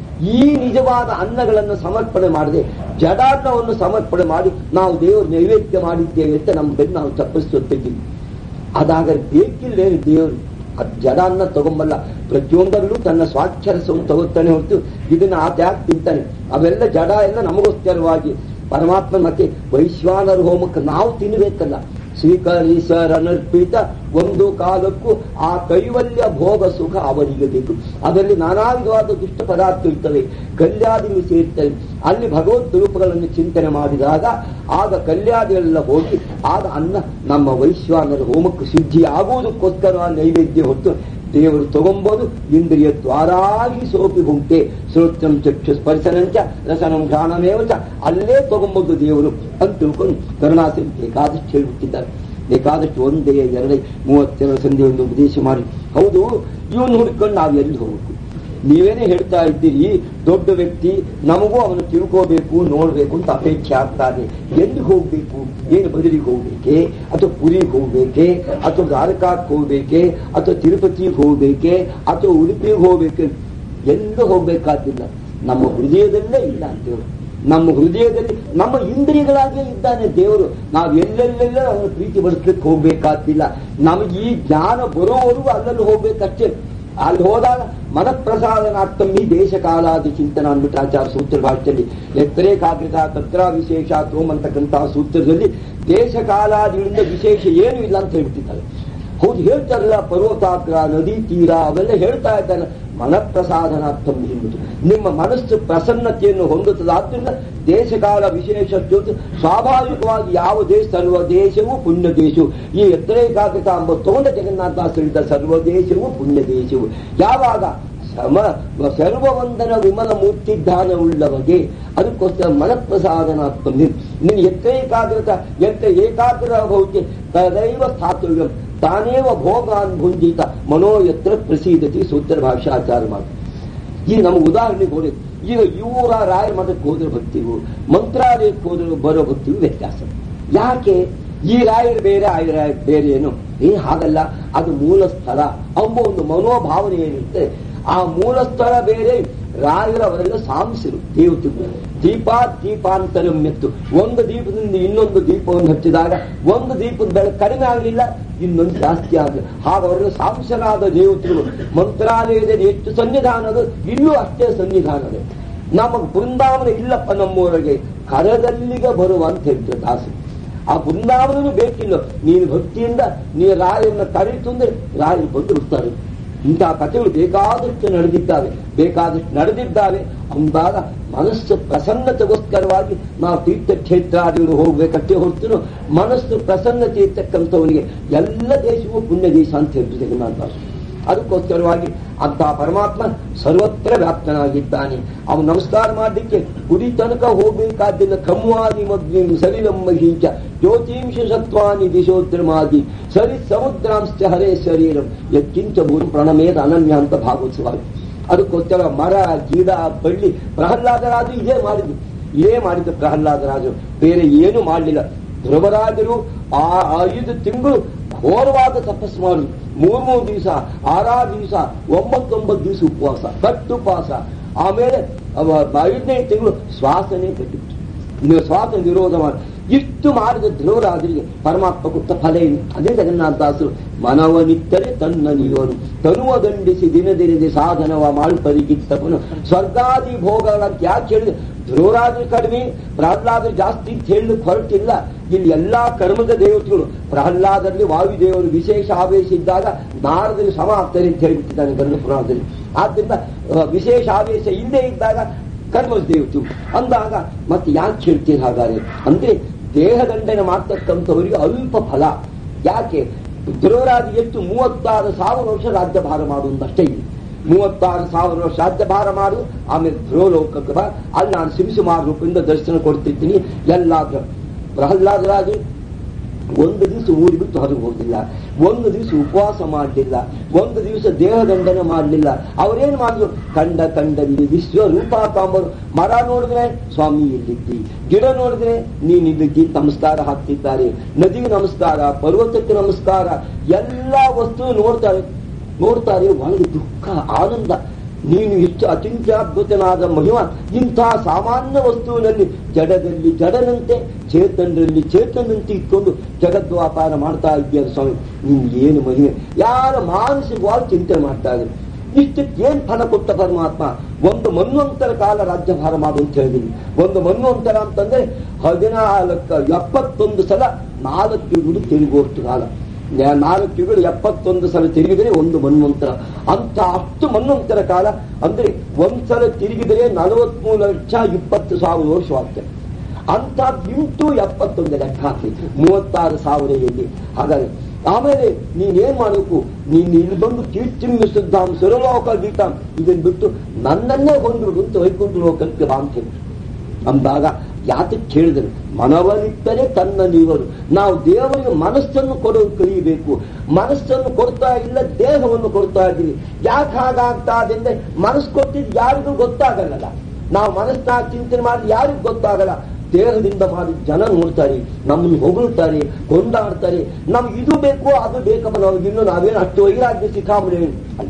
ಈ ನಿಜವಾದ ಅನ್ನಗಳನ್ನು ಸಮರ್ಪಣೆ ಮಾಡದೆ ಜಡಾನ್ನವನ್ನು ಸಮರ್ಪಣೆ ಮಾಡಿ ನಾವು ದೇವರು ನೈವೇದ್ಯ ಮಾಡಿದ್ದೇವೆ ಅಂತ ನಮ್ಮ ಬೆನ್ನು ನಾವು ತಪ್ಪಿಸುತ್ತಿದ್ದೀವಿ ಅದಾಗ ಬೇಕಿಲ್ಲೇನು ದೇವರು ಅದ್ ಜಡಾನ್ನ ತಗೊಂಬಲ್ಲ ಪ್ರತಿಯೊಂದರಲ್ಲೂ ತನ್ನ ಸ್ವಾಕ್ಷರಸವನ್ನು ತಗೋತಾನೆ ಹೊರತು ಇದನ್ನ ಆತ ಯಾಕೆ ತಿಂತಾನೆ ಅವೆಲ್ಲ ಜಡ ಎಲ್ಲ ನಮಗೋಸ್ಕರವಾಗಿ ಪರಮಾತ್ಮ ಮತ್ತೆ ವೈಶ್ವಾನರ ಹೋಮಕ್ಕೆ ನಾವು ತಿನ್ನಬೇಕಲ್ಲ ಸ್ವೀಕರಿಸರ್ ಅನರ್ಪಿತ ಒಂದು ಕಾಲಕ್ಕೂ ಆ ಕೈವಲ್ಯ ಭೋಗ ಸುಖ ಅವರಿಗೆ ಬೇಕು ಅದರಲ್ಲಿ ನಾನಾ ವಿಧವಾದ ದುಷ್ಟ ಪದಾರ್ಥ ಇರ್ತವೆ ಕಲ್ಯಾದಿಗಳು ಸೇರ್ತವೆ ಅಲ್ಲಿ ಭಗವದ್ ರೂಪಗಳನ್ನು ಚಿಂತನೆ ಮಾಡಿದಾಗ ಆಗ ಕಲ್ಯಾದಿಗಳೆಲ್ಲ ಹೋಗಿ ಆಗ ಅನ್ನ ನಮ್ಮ ವೈಶ್ವಾನರ ಹೋಮಕ್ಕೆ ಸಿದ್ಧಿ ಆಗುವುದಕ್ಕೋಸ್ಕರ ನೈವೇದ್ಯ ಹೊತ್ತು ದೇವರು ತಗೊಂಬೋದು ಇಂದ್ರಿಯ ದ್ವಾರಾಗಿ ಸೋಪಿ ಉಂಟೆ ಶ್ರೋತ್ರಂ ಚಕ್ಷು ಸ್ಪರ್ಶನಂಚ ರಸನಂ ಘ್ರಾಣಮೇವ ಚ ಅಲ್ಲೇ ತಗೊಂಬೋದು ದೇವರು ಅಂತ ತಿಳ್ಕೊಂಡು ಕರುಣಾಸಿ ಬೇಕಾದಷ್ಟು ಹೇಳ್ಬಿಟ್ಟಿದ್ದಾರೆ ಬೇಕಾದಷ್ಟು ಒಂದೇ ಎರಡೇ ಮೂವತ್ತೆರಡು ಸಂಧಿ ಒಂದು ಉಪದೇಶ ಮಾಡಿ ಹೌದು ಇವನು ಹುಡ್ಕೊಂಡು ನಾವು ಎಲ್ಲಿ ಹೋಗ್ಬೇಕು ನೀವೇನೇ ಹೇಳ್ತಾ ಇದ್ದೀರಿ ದೊಡ್ಡ ವ್ಯಕ್ತಿ ನಮಗೂ ಅವನು ತಿಳ್ಕೋಬೇಕು ನೋಡ್ಬೇಕು ಅಂತ ಅಪೇಕ್ಷೆ ಆಗ್ತಾನೆ ಎಲ್ಲಿ ಹೋಗ್ಬೇಕು ಏನು ಬದಲಿಗೆ ಹೋಗ್ಬೇಕೆ ಅಥವಾ ಪುರಿಗೆ ಹೋಗ್ಬೇಕೆ ಅಥವಾ ದ್ವಾರಕಾಕ್ಕೆ ಹೋಗ್ಬೇಕೆ ಅಥವಾ ತಿರುಪತಿಗೆ ಹೋಗ್ಬೇಕೆ ಅಥವಾ ಉಡುಪಿಗೆ ಹೋಗ್ಬೇಕೆ ಎಲ್ಲೂ ಹೋಗ್ಬೇಕಾದಿಲ್ಲ ನಮ್ಮ ಹೃದಯದಲ್ಲೇ ಇಲ್ಲ ಅಂತೇಳಿ ನಮ್ಮ ಹೃದಯದಲ್ಲಿ ನಮ್ಮ ಇಂದ್ರಿಯಗಳಾಗೇ ಇದ್ದಾನೆ ದೇವರು ನಾವು ಎಲ್ಲೆಲ್ಲೆಲ್ಲ ಅವನ ಪ್ರೀತಿ ಪಡಿಸ್ಲಿಕ್ಕೆ ಹೋಗ್ಬೇಕಾಗ್ತಿಲ್ಲ ನಮಗೆ ಈ ಜ್ಞಾನ ಬರೋವರೆಗೂ ಅಲ್ಲಲ್ಲಿ ಹೋಗ್ಬೇಕಷ್ಟೇ ಅಲ್ಲಿ ಹೋದಾಗ ಮನಪ್ರಸಾದನಾರ್ಥಂ ಈ ದೇಶ ಕಾಲಾದಿ ಚಿಂತನ ಅಂದ್ಬಿಟ್ಟು ಆಚಾರ ಸೂತ್ರ ಭಾಷೆಯಲ್ಲಿ ಎತ್ತರೇಕಾಗ್ರತ ತತ್ರ ವಿಶೇಷ ತ್ರೋಮ್ ಅಂತಕ್ಕಂತಹ ಸೂತ್ರದಲ್ಲಿ ದೇಶ ಕಾಲಾದಿಗಳಿಂದ ವಿಶೇಷ ಏನು ಇಲ್ಲ ಅಂತ ಹೇಳ್ತಿದ್ದಾರೆ ಹೌದು ಹೇಳ್ತಾರಲ್ಲ ಪರ್ವತಾಗ್ರ ನದಿ ತೀರ ಅವೆಲ್ಲ ಹೇಳ್ತಾ ಇದ್ದಾನೆ ಮನಪ್ರಸಾದನಾರ್ಥಂ ಎಂಬುದು ನಿಮ್ಮ ಮನಸ್ಸು ಪ್ರಸನ್ನತೆಯನ್ನು ಹೊಂದುತ್ತದೆ ಆದ್ದರಿಂದ ದೇಶಕಾಲ ವಿಶೇಷ ಜೊತೆ ಸ್ವಾಭಾವಿಕವಾಗಿ ಯಾವ ದೇಶ ಸರ್ವ ದೇಶವೂ ಪುಣ್ಯ ದೇಶವು ಈ ಎತ್ತರೇಕಾಗ್ರತ ಎಂಬ ತಗೊಂಡ ಜಗನ್ನಾಥ ಹೇಳಿದ ಸರ್ವ ದೇಶವೂ ಪುಣ್ಯ ದೇಶವು ಯಾವಾಗ ಸಮ ಸರ್ವವಂದನ ವಿಮಲ ಮೂರ್ತಿದ್ದಾನವುಳ್ಳವಗೆ ಅದಕ್ಕೋಸ್ಕರ ಮನಪ್ರಸಾದನಾತ್ಮ ನೀನು ಎತ್ತೇಕಾಗ್ರತ ಎತ್ತ ಏಕಾಗ್ರ ಭೌತಿ ತದೈವ ಸ್ಥಾತವ್ಯಂ ತಾನೇವ ಭೋಗಾನ್ ಭುಂಜಿತ ಮನೋ ಯತ್ರ ಪ್ರಸೀದತಿ ಸೂತ್ರ ಭಾಷಾಚಾರ ಮಾಡಿ ಈಗ ನಮಗೆ ಉದಾಹರಣೆಗೆ ಹೋಗಿ ಈಗ ಇವರ ರಾಯರ ಮಠಕ್ಕೆ ಹೋದ್ರೆ ಭಕ್ತಿಗೂ ಮಂತ್ರಾಲಯಕ್ಕೆ ಹೋದ್ರೆ ಬರೋ ಭಕ್ತಿಗೂ ವ್ಯತ್ಯಾಸ ಯಾಕೆ ಈ ರಾಯರು ಬೇರೆ ಆ ರಾಯರು ಬೇರೆ ಏನು ಏ ಹಾಗಲ್ಲ ಅದು ಮೂಲ ಸ್ಥಳ ಎಂಬ ಒಂದು ಮನೋಭಾವನೆ ಏನಿರುತ್ತೆ ಆ ಮೂಲ ಸ್ಥಳ ಬೇರೆ ರಾಯರವರೆಲ್ಲ ಸಾಂಸರು ದೇವತೆಗಳು ದೀಪ ದೀಪಾಂತರಂ ಎತ್ತು ಒಂದು ದೀಪದಿಂದ ಇನ್ನೊಂದು ದೀಪವನ್ನು ಹಚ್ಚಿದಾಗ ಒಂದು ದೀಪದ ಬೆಳಕು ಕಡಿಮೆ ಆಗಲಿಲ್ಲ ಇನ್ನೊಂದು ಜಾಸ್ತಿ ಆಗಲಿ ಹಾಗವರೆಲ್ಲ ಸಾಂಸರಾದ ದೇವತೆಗಳು ಮಂತ್ರಾಲಯದಲ್ಲಿ ಎಷ್ಟು ಸನ್ನಿಧಾನದ ಇಲ್ಲೂ ಅಷ್ಟೇ ಸನ್ನಿಧಾನವೇ ನಮ್ಮ ಬೃಂದಾವನ ಇಲ್ಲಪ್ಪ ನಮ್ಮೂರಿಗೆ ಕರದಲ್ಲಿಗೆ ಬರುವ ಅಂತ ಹೇಳ್ತಾರೆ ದಾಸರು ಆ ಬೃಂದಾವನೂ ಬೇಕಿಲ್ಲ ನೀನು ಭಕ್ತಿಯಿಂದ ನೀನು ರಾಯರನ್ನ ಕರೆಯಿತು ಅಂದ್ರೆ ರಾಯರು ಬಂದು ಬಿಡ್ತಾರೆ ಇಂತಹ ಕಥೆಗಳು ಬೇಕಾದಷ್ಟು ನಡೆದಿದ್ದಾವೆ ಬೇಕಾದಷ್ಟು ನಡೆದಿದ್ದಾವೆ ಅಂದಾಗ ಮನಸ್ಸು ಪ್ರಸನ್ನತೆಗೋಸ್ಕರವಾಗಿ ನಾವು ತೀರ್ಥಕ್ಷೇತ್ರಾದಿಗಳು ಹೋಗ್ಬೇಕಷ್ಟೇ ಹೊರತು ಮನಸ್ಸು ಪ್ರಸನ್ನತೆ ಇರ್ತಕ್ಕಂಥವನಿಗೆ ಎಲ್ಲ ದೇಶವೂ ಪುಣ್ಯ ದೇಶ ಅಂತ ಹೇಳ್ತು ಜಗನ್ನಾಥ ಅದಕ್ಕೋಸ್ಕರವಾಗಿ ಅಂತಹ ಪರಮಾತ್ಮ ಸರ್ವತ್ರ ವ್ಯಾಪ್ತನಾಗಿದ್ದಾನೆ ಅವನು ನಮಸ್ಕಾರ ಮಾಡಲಿಕ್ಕೆ ಗುಡಿ ತನಕ ಹೋಗಬೇಕಾದ್ದಿಲ್ಲ ಕ್ರಮವಾದಿ ಮದ್ವಿ ಸಲಿಲಮ್ಮ ಹೀಚ ಜ್ಯೋತಿಂಶ ಸತ್ವಾನಿ ದಿಶೋದ್ರಮಾದಿ ಸರಿ ಸಮುದ್ರಾಂಶ ಹರೇ ಶರೀರಂ ಯತ್ಕಿಂಚ ಭೂಮಿ ಪ್ರಣಮೇದ ಅನನ್ಯ ಅಂತ ಭಾಗವತ್ಸವಾಗಿ ಅದಕ್ಕೋಸ್ಕರ ಮರ ಗಿಡ ಬಳ್ಳಿ ಪ್ರಹ್ಲಾದರಾಜು ಇದೇ ಮಾಡಿದ್ರು ಇದೇ ಮಾಡಿದ್ದು ಪ್ರಹ್ಲಾದರಾಜು ಬೇರೆ ಏನು ಮಾಡಲಿಲ್ಲ ಧ್ರುವರಾಜರು ಆ ಐದು ತಿಂಗಳು ಘೋರವಾದ ತಪಸ್ಸು ಮಾಡುದು ಮೂರ್ ಮೂರು ದಿವಸ ಆರಾರು ದಿವಸ ಒಂಬತ್ತೊಂಬತ್ತು ದಿವಸ ಉಪವಾಸ ಕಟ್ಟುಪವಾಸ ಆಮೇಲೆ ಅವ ಐದನೇ ತಿಂಗಳು ಶ್ವಾಸನೆ ಕಟ್ಟಿಬಿಟ್ಟು ನೀವು ಶ್ವಾಸ ನಿರೋಧ ಮಾಡಿ ಇಷ್ಟು ಮಾಡಿದ ಧ್ರುವರಾಜರಿಗೆ ಪರಮಾತ್ಮ ಕೊಟ್ಟ ಫಲ ಏನು ಅದೇ ಜಗನ್ನಾಥದಾಸರು ಮನವನಿತ್ತರೆ ತನ್ನ ನೀವನು ತನುವ ದಂಡಿಸಿ ದಿನದಿನದಿ ಸಾಧನವ ಮಾಡುತ್ತರಿಗಿತ್ತವನು ಸ್ವರ್ಗಾದಿ ಭೋಗಗಳಂತ ಯಾಕೆ ಹೇಳಿದ್ರೆ ಧ್ರುವರಾಜರು ಕಡಿಮೆ ಪ್ರಹ್ಲಾದರು ಜಾಸ್ತಿ ಅಂತ ಹೇಳಲಿಕ್ಕೆ ಹೊರಟಿಲ್ಲ ಇಲ್ಲಿ ಎಲ್ಲಾ ಕರ್ಮದ ದೇವತೆಗಳು ಪ್ರಹ್ಲಾದರಲ್ಲಿ ವಾಯುದೇವರು ವಿಶೇಷ ಆವೇಶ ಇದ್ದಾಗ ನಾರದಲ್ಲಿ ಸಮ ಆಗ್ತಾರೆ ಅಂತ ಹೇಳಿಬಿಟ್ಟಿದ್ದಾನೆ ಗರುಡ ಪುರಾಣದಲ್ಲಿ ಆದ್ರಿಂದ ಆ, ವಿಶೇಷ ಆವೇಶ ಇಲ್ಲದೆ ಇದ್ದಾಗ ಕರ್ಮದ ದೇವತೆ ಅಂದಾಗ ಮತ್ತೆ ಯಾಕೆ ಹೇಳ್ತೀರಿ ಹಾಗಾದ್ರೆ ಅಂದ್ರೆ ದೇಹದಂಡನೆ ಮಾಡ್ತಕ್ಕಂಥವರಿಗೆ ಅಲ್ಪ ಫಲ ಯಾಕೆ ಧ್ರುವರಾಜ ಎಷ್ಟು ಮೂವತ್ತಾರು ಸಾವಿರ ವರ್ಷ ರಾಜ್ಯಭಾರ ಮಾಡುವುದಷ್ಟೇ ಇದೆ ಮೂವತ್ತಾರು ಸಾವಿರ ವರ್ಷ ರಾಜ್ಯಭಾರ ಮಾಡು ಆಮೇಲೆ ಧ್ರುವಲೋಕಕ್ಕೆ ಬಾ ಅಲ್ಲಿ ನಾನು ಸಿಂಸುಮಾರ ರೂಪದಿಂದ ದರ್ಶನ ಕೊಡ್ತಿರ್ತೀನಿ ಎಲ್ಲ ಪ್ರಹ್ಲಾದರಾಜು ಒಂದು ದಿವಸ ಊರು ಬಿಟ್ಟು ಹೊರಗೆ ಹೋಗಿಲ್ಲ ಒಂದು ದಿವಸ ಉಪವಾಸ ಮಾಡಲಿಲ್ಲ ಒಂದು ದಿವಸ ದೇಹದಂಡನೆ ಮಾಡಲಿಲ್ಲ ಅವರೇನು ಮಾಡಿದ್ರು ಕಂಡ ಕಂಡಲ್ಲಿ ವಿಶ್ವರೂಪ ಕಾಂಬರು ಮರ ನೋಡಿದ್ರೆ ಸ್ವಾಮಿ ಇಲ್ಲಿದ್ದಿ ಗಿಡ ನೋಡಿದ್ರೆ ನೀನ್ ಇಲ್ಲಿದ್ದಿ ನಮಸ್ಕಾರ ಹಾಕ್ತಿದ್ದಾರೆ ನದಿಗೆ ನಮಸ್ಕಾರ ಪರ್ವತಕ್ಕೆ ನಮಸ್ಕಾರ ಎಲ್ಲಾ ವಸ್ತು ನೋಡ್ತಾರೆ ನೋಡ್ತಾರೆ ಒಳಗೆ ದುಃಖ ಆನಂದ ನೀನು ಹೆಚ್ಚು ಅಚಿಂತ್ಯಾದ್ಭುತನಾದ ಮಹಿಮ ಇಂತಹ ಸಾಮಾನ್ಯ ವಸ್ತುವಿನಲ್ಲಿ ಜಡದಲ್ಲಿ ಜಡನಂತೆ ಚೇತನರಲ್ಲಿ ಚೇತನಂತೆ ಇಟ್ಕೊಂಡು ಜಗದ್ವಾಪಾರ ಮಾಡ್ತಾ ಇದ್ದೀರ ಸ್ವಾಮಿ ನೀನು ಏನು ಮಹಿಮೆ ಯಾರ ಮಾನಸಿಕವಾಗಿ ಚಿಂತನೆ ಮಾಡ್ತಾ ಇದ್ರು ಇಷ್ಟಕ್ಕೆ ಏನ್ ಫಲ ಕೊಟ್ಟ ಪರಮಾತ್ಮ ಒಂದು ಮನ್ವಂತರ ಕಾಲ ರಾಜ್ಯಭಾರ ಮಾಡು ಅಂತ ಹೇಳಿದೀನಿ ಒಂದು ಮನ್ವಂತರ ಅಂತಂದ್ರೆ ಹದಿನಾಲ್ಕ ಎಪ್ಪತ್ತೊಂದು ಸಲ ನಾಲ್ಕು ಇರುವುದು ತಿರುಗುವಷ್ಟು ಕಾಲ ನ- ನಾಲ್ಕು ಯುಗಗಳು ಎಪ್ಪತ್ತೊಂದು ಸಲ ತಿರುಗಿದರೆ ಒಂದು ಮನ್ವಂತರ ಅಂತ ಅಷ್ಟು ಮನ್ವಂತರ ಕಾಲ ಅಂದ್ರೆ ಒಂದ್ಸಲ ತಿರುಗಿದರೆ ನಲವತ್ಮೂರು ಲಕ್ಷ ಇಪ್ಪತ್ತು ಸಾವಿರ ವರ್ಷವಾಗ್ತದೆ ಅಂತ ಇಂಟು ಎಪ್ಪತ್ತೊಂದು ಲೆಕ್ಕ ಹಾಕಿ ಮೂವತ್ತಾರು ಸಾವಿರ ಎಲ್ಲಿ ಹಾಗಾದ್ರೆ ಆಮೇಲೆ ನೀನೇನ್ ಮಾಡಬೇಕು ನೀನ್ ಇಲ್ಲಿ ಬಂದು ಕೀರ್ತಿಂಬ ಶುದ್ಧಾಂ ಸುರಲೋಕ ಗೀತಾಂ ಇದನ್ ಬಿಟ್ಟು ನನ್ನನ್ನೇ ಹೊಂದ್ಬಿಡು ಅಂತ ವೈಕುಂಠ ಲೋಕಕ್ಕೆ ಬಾ ಅಂತ ಹೇಳಿದ್ರು. ಅಂದಾಗ ಯಾತಕ್ಕೆ ಹೇಳಿದರು ಮನವನಿತ್ತರೆ ತನ್ನ ನೀವರು ನಾವು ದೇವರಿಗೆ ಮನಸ್ಸನ್ನು ಕೊಡೋದು ಕಲಿಯಬೇಕು ಮನಸ್ಸನ್ನು ಕೊಡ್ತಾ ಇಲ್ಲ ದೇಹವನ್ನು ಕೊಡ್ತಾ ಇದ್ದೀವಿ ಯಾಕೆ ಹಾಗಾಗ್ತಾ ಅಂದ್ರೆ ಮನಸ್ಸು ಕೊಟ್ಟಿದ್ದು ಯಾರಿಗೂ ಗೊತ್ತಾಗಲ್ಲ ನಾವು ಮನಸ್ಸನ್ನ ಚಿಂತನೆ ಮಾಡಿ ಯಾರಿಗೂ ಗೊತ್ತಾಗಲ್ಲ ದೇಹದಿಂದ ಮಾಡಿ ಜನ ನೋಡ್ತಾರೆ ನಮ್ಮನ್ನು ಹೊಗಳ್ತಾರೆ ಕೊಂಡಾಡ್ತಾರೆ ನಮ್ಗೆ ಇದು ಬೇಕು ಅದು ಬೇಕಪ್ಪ ನಮ್ಗೆ ಇನ್ನು ನಾವೇನು ಅಷ್ಟು ವೈರಾಗ್ಯ ಸಿಕ್ಕಾಮಣೆ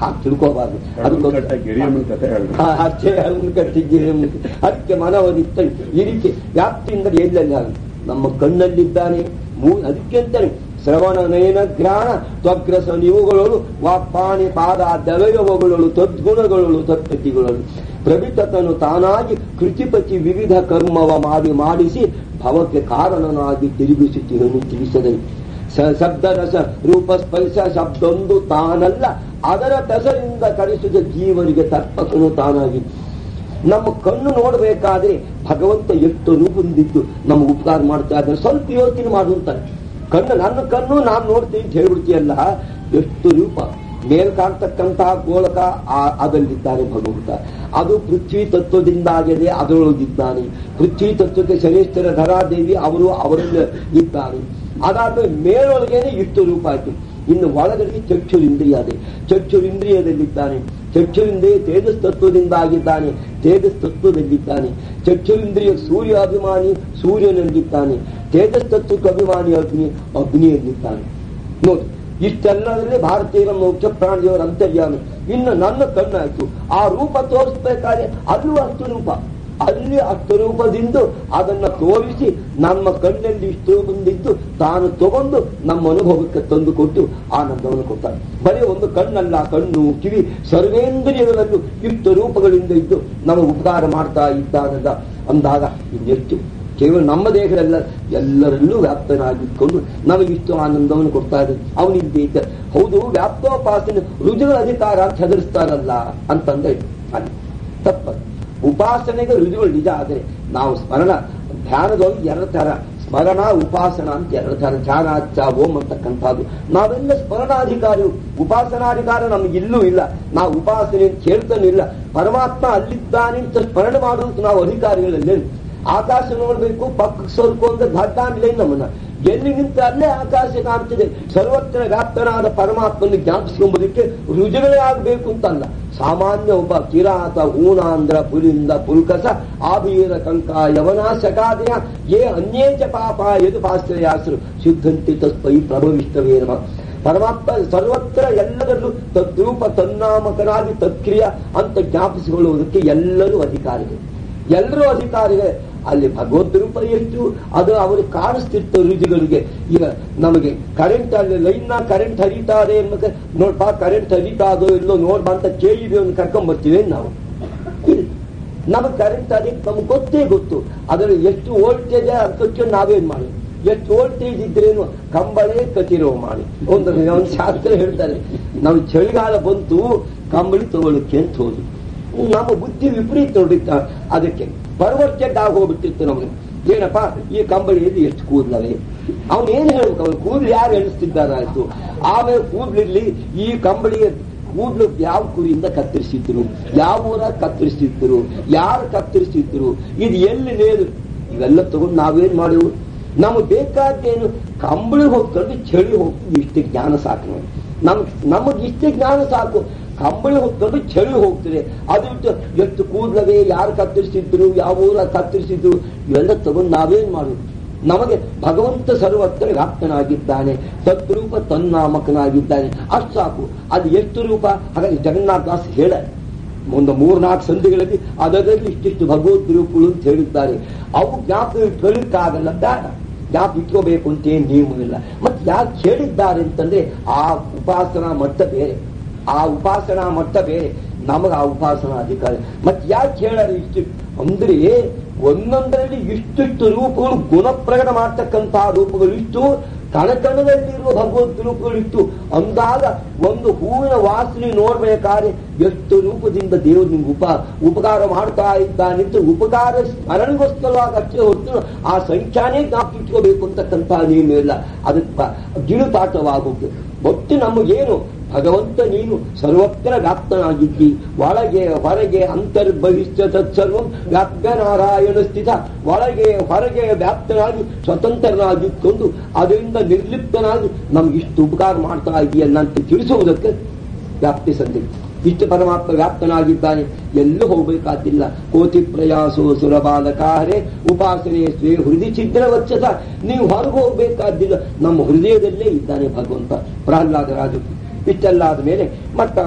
ಹಾಗೆ ತಿಳ್ಕೋಬಾರ್ದು ಕಟ್ಟ ಅದಕ್ಕೋಸ್ಕರ ಗಿರಿಯಮ್ಮನ ಕಥೆ ಹೇಳಿದ್ರು ಆ, ಅಷ್ಟೇ ಅವನು ಕಟ್ಟಿದ್ದೀರಿ ಅದಕ್ಕೆ ಮನವನಿತ್ತ ಈ ರೀತಿ ವ್ಯಾಪ್ತಿಯಿಂದ ಎಲ್ಲೆಲ್ಲ ನಮ್ಮ ಕಣ್ಣಲ್ಲಿದ್ದಾನೆ ಮೂ ಅದಕ್ಕೆ ಅಂತಾನೆ ಶ್ರವಣ ನಯನ ಗ್ರಹಣ ತ್ವಗ್ರಸ ನೀವುಗಳಳು ವಾಪಾಣಿ ಪಾದ ದವಯವಗಳು ತದ್ಗುಣಗಳು ತತ್ಪತಿಗಳು ಪ್ರವಿತತನು ತಾನಾಗಿ ಕೃತಿಪತಿ ವಿವಿಧ ಕರ್ಮವ ಮಾಡಿ ಮಾಡಿಸಿ ಭವಕ್ಕೆ ಕಾರಣನಾಗಿ ತಿರುಗಿಸುತ್ತಿರನು ತಿಳಿಸದನು ಸ- ಶಬ್ದರಸ ರೂಪ ಸ್ಪರ್ಶ ಶಬ್ದೊಂದು ತಾನಲ್ಲ ಅದರ ದಸರಿಂದ ಕರೆಸಿದ ಜೀವನಿಗೆ ತರ್ಪಕನು ತಾನಾಗಿ ನಮ್ಮ ಕಣ್ಣು ನೋಡಬೇಕಾದ್ರೆ ಭಗವಂತ ಎಷ್ಟು ರೂಪದಿಂದಿದ್ದು ನಮಗೆ ಉಪಕಾರ ಮಾಡ್ತಾ ಇದ್ದಾರೆ ಸ್ವಲ್ಪ ಯೋಚನೆ ಮಾಡುವಂತಾರೆ ಕಣ್ಣು ನನ್ನ ಕಣ್ಣು ನಾನು ನೋಡ್ತೀನಿ ಅಂತ ಹೇಳ್ಬಿಡ್ತೀಯಲ್ಲ ಎಷ್ಟು ರೂಪ ಮೇಲ್ ಕಾಣ್ತಕ್ಕಂಥ ಗೋಳಕ ಆ- ಅದರಲ್ಲಿದ್ದಾನೆ ಭಗವಂತ ಅದು ಪೃಥ್ವಿ ತತ್ವದಿಂದ ಆಗಿದೆ ಅದರೊಳಗಿದ್ದಾನೆ ಪೃಥ್ವಿ ತತ್ವಕ್ಕೆ ಶನೇಶ್ವರ ಧರಾದೇವಿ ಅವರು ಅವರಲ್ಲಿ ಇದ್ದಾನೆ ಅದಾದ್ಮೇಲೆ ಮೇಲೊಳಗೇನೆ ಇಷ್ಟು ರೂಪ ಆಯ್ತು ಇನ್ನು ಒಳಗಡೆ ಚಕ್ಷುರಿಂದ್ರಿಯ ಅದೇ ಚಕ್ಷುರಿಂದ್ರಿಯದಲ್ಲಿದ್ದಾನೆ ಚಕ್ಷುರಿಂದ್ರಿಯ ತೇಜಸ್ ತತ್ವದಿಂದ ಆಗಿದ್ದಾನೆ ತೇಜಸ್ ತತ್ವದಲ್ಲಿದ್ದಾನೆ ಚಕ್ಷುರಿಂದ್ರಿಯ ಸೂರ್ಯ ಅಭಿಮಾನಿ ಸೂರ್ಯನಲ್ಲಿದ್ದಾನೆ ತೇಜಸ್ ತತ್ವಕ್ಕೆ ಅಭಿಮಾನಿ ಅಗ್ನಿ ಅಗ್ನಿಯಲ್ಲಿದ್ದಾನೆ ನೋಡಿ ಇಷ್ಟೆಲ್ಲದರಲ್ಲಿ ಭಾರತೀಯರ ಮುಖ್ಯ ಪ್ರಾಣಿಯವರ ಅಂತರ್ಯಾಮಿ ಇನ್ನು ನನ್ನ ಕಣ್ಣಾಯ್ತು ಆ ರೂಪ ತೋರಿಸ್ಬೇಕಾದ್ರೆ ಅಲ್ಲೂ ಅಷ್ಟು ರೂಪ ಅಲ್ಲಿ ಅಷ್ಟು ರೂಪದಿಂದ ಅದನ್ನ ತೋರಿಸಿ ನಮ್ಮ ಕಣ್ಣಲ್ಲಿ ಇಷ್ಟು ಬಂದಿದ್ದು ತಾನು ತಗೊಂಡು ನಮ್ಮ ಅನುಭವಕ್ಕೆ ತಂದು ಕೊಟ್ಟು ಆನಂದವನ್ನು ಕೊಡ್ತಾನೆ ಬರೀ ಒಂದು ಕಣ್ಣಲ್ಲ ಕಣ್ಣು ಕಿವಿ ಸರ್ವೇಂದ್ರಿಯಗಳಲ್ಲೂ ಇಷ್ಟು ರೂಪಗಳಿಂದ ಇದ್ದು ನಮಗೆ ಉಪಕಾರ ಮಾಡ್ತಾ ಇದ್ದಾನದ ಅಂದಾಗ ಇನ್ನೆಷ್ಟು ಕೇವಲ ನಮ್ಮ ದೇಹದಲ್ಲ ಎಲ್ಲರಲ್ಲೂ ವ್ಯಾಪ್ತನಾಗಿಟ್ಕೊಂಡು ನಮಗಿಷ್ಟು ಆನಂದವನ್ನು ಕೊಡ್ತಾ ಇದೆ ಅವನಿದ್ದೇ ಇದ್ದ ಹೌದು ವ್ಯಾಪ್ತೋಪಾಸನೆ ರುಜುಗಳ ಅಧಿಕಾರ ಅಂತ ಹೆದರಿಸ್ತಾರಲ್ಲ ಅಂತಂದ್ರೆ ಅಲ್ಲಿ ತಪ್ಪ ಉಪಾಸನೆಗೆ ರುಜುಗಳು ನಿಜ ಆದರೆ ನಾವು ಸ್ಮರಣ ಧ್ಯಾನದೊಳಗೆ ಎರಡು ತರ ಸ್ಮರಣ ಉಪಾಸನ ಅಂತ ಎರಡು ತರ ಧ್ಯಾನ ಅಚ್ಚ ಓಂ ಅಂತಕ್ಕಂಥದ್ದು ನಾವೆಲ್ಲ ಸ್ಮರಣಾಧಿಕಾರಿ ಉಪಾಸನಾಧಿಕಾರ ನಮ್ಗೆ ಇಲ್ಲೂ ಇಲ್ಲ ನಾವು ಉಪಾಸನೆ ಅಂತ ಕೇಳ್ತಾನೂ ಇಲ್ಲ ಪರಮಾತ್ಮ ಅಲ್ಲಿದ್ದಾನೆ ಅಂತ ಸ್ಮರಣೆ ಮಾಡೋದಕ್ಕೆ ನಾವು ಅಧಿಕಾರಿಗಳಲ್ಲೇನು ಆಕಾಶ ನೋಡ್ಬೇಕು ಪಕ್ಕಕ್ಕೆ ಸ್ವಲ್ಪ ಅಂದ್ರೆ ದಡ್ಡ ನಮ್ಮನ್ನ ಎಲ್ಲಿ ನಿಂತ ಅಲ್ಲೇ ಆಕಾಶ ಕಾಣ್ತಿದೆ ಸರ್ವತ್ರ ವ್ಯಾಪ್ತನಾದ ಪರಮಾತ್ಮನ ಜ್ಞಾಪಿಸ್ಕೊಂಬುದಕ್ಕೆ ರುಜುಗಳೇ ಆಗ್ಬೇಕು ಅಂತಲ್ಲ ಸಾಮಾನ್ಯ ಒಬ್ಬ ಕಿರಾತ ಹೂಣಾಂಧ್ರ ಪುಲಿಂದ ಪುಲ್ಕಸ ಆಬೀರ ಕಂಕ ಯವನ ಶಕಾದಿಯ ಯೇ ಅನ್ಯೇಚ ಪಾಪ ಎದು ಪಾಶ್ರಯಾಸರು ಶುದ್ಧಂತಿ ತಸ್ಪೈ ಪ್ರಭವಿಷ್ಟವೇ ನಮ ಪರಮಾತ್ಮ ಸರ್ವತ್ರ ಎಲ್ಲರಲ್ಲೂ ತದ್ರೂಪ ತನ್ನಾಮಕನಾಗಿ ತತ್ಕ್ರಿಯ ಅಂತ ಜ್ಞಾಪಿಸಿಕೊಳ್ಳುವುದಕ್ಕೆ ಎಲ್ಲರೂ ಅಧಿಕಾರಿಗಳು ಎಲ್ಲರೂ ಅಧಿಕಾರಿಗಳೇ ಅಲ್ಲಿ ಭಗವದ್ ರೂಪ ಎಷ್ಟು ಅದು ಅವರು ಕಾಣಿಸ್ತಿರ್ತ ರುಜಿಗಳಿಗೆ ಈಗ ನಮಗೆ ಕರೆಂಟ್ ಅಲ್ಲಿ ಲೈನ್ ನ ಕರೆಂಟ್ ಹರಿತಾ ಇದೆ ಮತ್ತೆ ನೋಡ್ಪಾ ಕರೆಂಟ್ ಹರಿತಾ ಅದೋ ಇಲ್ಲೋ ನೋಡ್ಬಾ ಅಂತ ಕೇಳಿದ್ವಿ ಅಂತ ಕರ್ಕೊಂಡ್ ಬರ್ತೀವಿ ನಾವು ಇಲ್ಲ. ನಮಗೆ ಕರೆಂಟ್ ಅದಕ್ಕೆ ನಮ್ಗೆ ಗೊತ್ತೇ ಗೊತ್ತು ಅದರಲ್ಲಿ ಎಷ್ಟು ವೋಲ್ಟೇಜ್ ಅದಕ್ಕೆ ನಾವೇನ್ ಮಾಡಿ ಎಷ್ಟು ವೋಲ್ಟೇಜ್ ಇದ್ರೇನು ಕಂಬಳೇ ಕತಿರೋ ಮಾಡಿ ಒಂದು ಒಂದು ಶಾಸ್ತ್ರ ಹೇಳ್ತಾರೆ ನಾವು ಚಳಿಗಾಲ ಬಂತು ಕಂಬಳಿ ತಗೊಳ್ಳಕ್ಕೆ ಅಂತ ಹೋದ್ರು ನಮ್ಮ ಬುದ್ಧಿ ವಿಪರೀತ ನೋಡಿತ್ತ ಅದಕ್ಕೆ ಪರ್ವರ್ಟೆಡ್ ಆಗಿ ಹೋಗ್ಬಿಟ್ಟಿತ್ತು ನಮಗೆ ಏನಪ್ಪ ಈ ಕಂಬಳಿಯಲ್ಲಿ ಎಷ್ಟು ಕೂದಲವೆ ಅವನು ಏನ್ ಹೇಳ್ಬೇಕು ಅವನು ಕೂದಲು ಯಾರು ಎಣಿಸ್ತಿದ್ದಾರಾಯ್ತು ಆಮೇಲೆ ಕೂದಲಿರ್ಲಿ ಈ ಕಂಬಳಿಯ ಕೂದಲು ಯಾವ ಕುರಿಯಿಂದ ಕತ್ತರಿಸಿದ್ರು ಯಾವ ಊರ ಕತ್ತರಿಸಿದ್ರು ಯಾರು ಕತ್ತರಿಸಿದ್ರು ಇದು ಎಲ್ಲಿ ನೇರು ಇವೆಲ್ಲ ತಗೊಂಡು ನಾವೇನ್ ಮಾಡಿವು ನಮಗೆ ಬೇಕಾದ್ದೇನು ಕಂಬಳಿ ಹೋಗ್ಕೊಂಡು ಚಳಿ ಹೋಗ್ತದೆ ಇಷ್ಟೇ ಜ್ಞಾನ ಸಾಕು ನಮಗೆ ನಮ್ಗೆ ನಮಗೆ ಇಷ್ಟೇ ಜ್ಞಾನ ಸಾಕು ಕಂಬಳಿ ಹೊತ್ಕೊಂಡು ಚಳಿ ಹೋಗ್ತದೆ ಅದು ಬಿಟ್ಟು ಎಷ್ಟು ಕೂದಲವೇ ಯಾರು ಕತ್ತರಿಸಿದ್ರು ಯಾವ ಊರ ಕತ್ತರಿಸಿದ್ರು ಇವೆಲ್ಲ ತಗೊಂಡು ನಾವೇನ್ ಮಾಡುದು ನಮಗೆ ಭಗವಂತ ಸರ್ವತ್ರ ವ್ಯಾಪ್ತನಾಗಿದ್ದಾನೆ ತದ್ರೂಪ ತನ್ನಾಮಕನಾಗಿದ್ದಾನೆ ಅಷ್ಟು ಸಾಕು ಅದು ಎಷ್ಟು ರೂಪ ಹಾಗಾಗಿ ಜಗನ್ನಾಥ ದಾಸ್ ಹೇಳ ಒಂದು ಮೂರ್ನಾಲ್ಕು ಸಂಧಿಗಳಲ್ಲಿ ಅದರಲ್ಲಿ ಇಷ್ಟಿಷ್ಟು ಭಗವದ್ ರೂಪಗಳು ಅಂತ ಹೇಳಿದ್ದಾರೆ ಅವು ಜ್ಞಾಪಕ ಇಟ್ಕೊಳ್ಳಿಕ್ಕಾಗಲ್ಲ ಬೇಡ ಜ್ಞಾಪಕ ಇಟ್ಕೋಬೇಕು ಅಂತ ಏನ್ ನಿಯಮವಿಲ್ಲ ಮತ್ತೆ ಯಾಕೆ ಹೇಳಿದ್ದಾರೆ ಅಂತಂದ್ರೆ ಆ ಉಪಾಸನಾ ಮಟ್ಟ ಬೇರೆ ಆ ಉಪಾಸನಾ ಮಟ್ಟ ಬೇರೆ ನಮಗೆ ಆ ಉಪಾಸನಾ ಅಧಿಕಾರ ಮತ್ತೆ ಯಾಕೆ ಹೇಳಾರೆ ಇಷ್ಟು ಅಂದ್ರೆ ಒಂದೊಂದರಲ್ಲಿ ಇಷ್ಟಿಷ್ಟು ರೂಪಗಳು ಗುಣಪ್ರಕಟ ಮಾಡ್ತಕ್ಕಂತಹ ರೂಪಗಳು ಇಷ್ಟು ಕಣಕಣದಲ್ಲಿರುವ ಭಗವದ್ ರೂಪಗಳಿತ್ತು ಅಂದಾಗ ಒಂದು ಹೂವಿನ ವಾಸನೆ ನೋಡ್ಬೇಕಾದ್ರೆ ಎಷ್ಟು ರೂಪದಿಂದ ದೇವರು ನಿಮ್ಗೆ ಉಪ ಉಪಕಾರ ಮಾಡ್ತಾ ಇದ್ದಾನಿತ್ತು ಉಪಕಾರ ಸ್ಮರಣೆಗೋಸ್ಕರವಾಗಿ ಅಷ್ಟೇ ಹೊರತು ಆ ಸಂಖ್ಯಾನೇ ಜ್ಞಾಪಕ ಇಟ್ಕೋಬೇಕು ಅಂತಕ್ಕಂತಹ ನಿಯಮ ಇಲ್ಲ ಅದಕ್ಕೆ ಗಿಳುತಾಟವಾಗುತ್ತೆ ಒಟ್ಟು ನಮಗೇನು ಭಗವಂತ ನೀನು ಸರ್ವತ್ರ ವ್ಯಾಪ್ತನಾಗಿದ್ದಿ ಒಳಗೆ ಹೊರಗೆ ಅಂತರ್ಬಹಿಷ್ಠ ತತ್ಸರ್ವಂ ವ್ಯಾಪ್ಯ ನಾರಾಯಣ ಸ್ಥಿತ ಒಳಗೆ ಹೊರಗೆ ವ್ಯಾಪ್ತನಾಗಿ ಸ್ವತಂತ್ರನಾಗಿದ್ಕೊಂಡು ಅದರಿಂದ ನಿರ್ಲಿಪ್ತನಾಗಿ ನಮ್ಗೆ ಇಷ್ಟು ಉಪಕಾರ ಮಾಡ್ತಾ ಇದೆಯಲ್ಲ ಅಂತ ತಿಳಿಸುವುದಕ್ಕೆ ವ್ಯಾಪ್ತಿ ಸಂಧಿ ಇಷ್ಟು ಪರಮಾತ್ಮ ವ್ಯಾಪ್ತನಾಗಿದ್ದಾನೆ ಎಲ್ಲೂ ಹೋಗಬೇಕಾದಿಲ್ಲ ಕೋತಿ ಪ್ರಯಾಸೋ ಸುರಬಾಲಕಾರೆ ಉಪಾಸನೆ ಸ್ವೇ ಹೃದಯ ಛಿದ್ರ ವಚ್ಚಸ ನೀವು ಹೊರಗೆ ಹೋಗಬೇಕಾದಿಲ್ಲ ನಮ್ಮ ಹೃದಯದಲ್ಲೇ ಇದ್ದಾನೆ ಭಗವಂತ ಪ್ರಹ್ಲಾದ ರಾಜು ಇಷ್ಟೆಲ್ಲ ಆದ ಮೇಲೆ ಮತ್ತೆ ಆಮೇಲೆ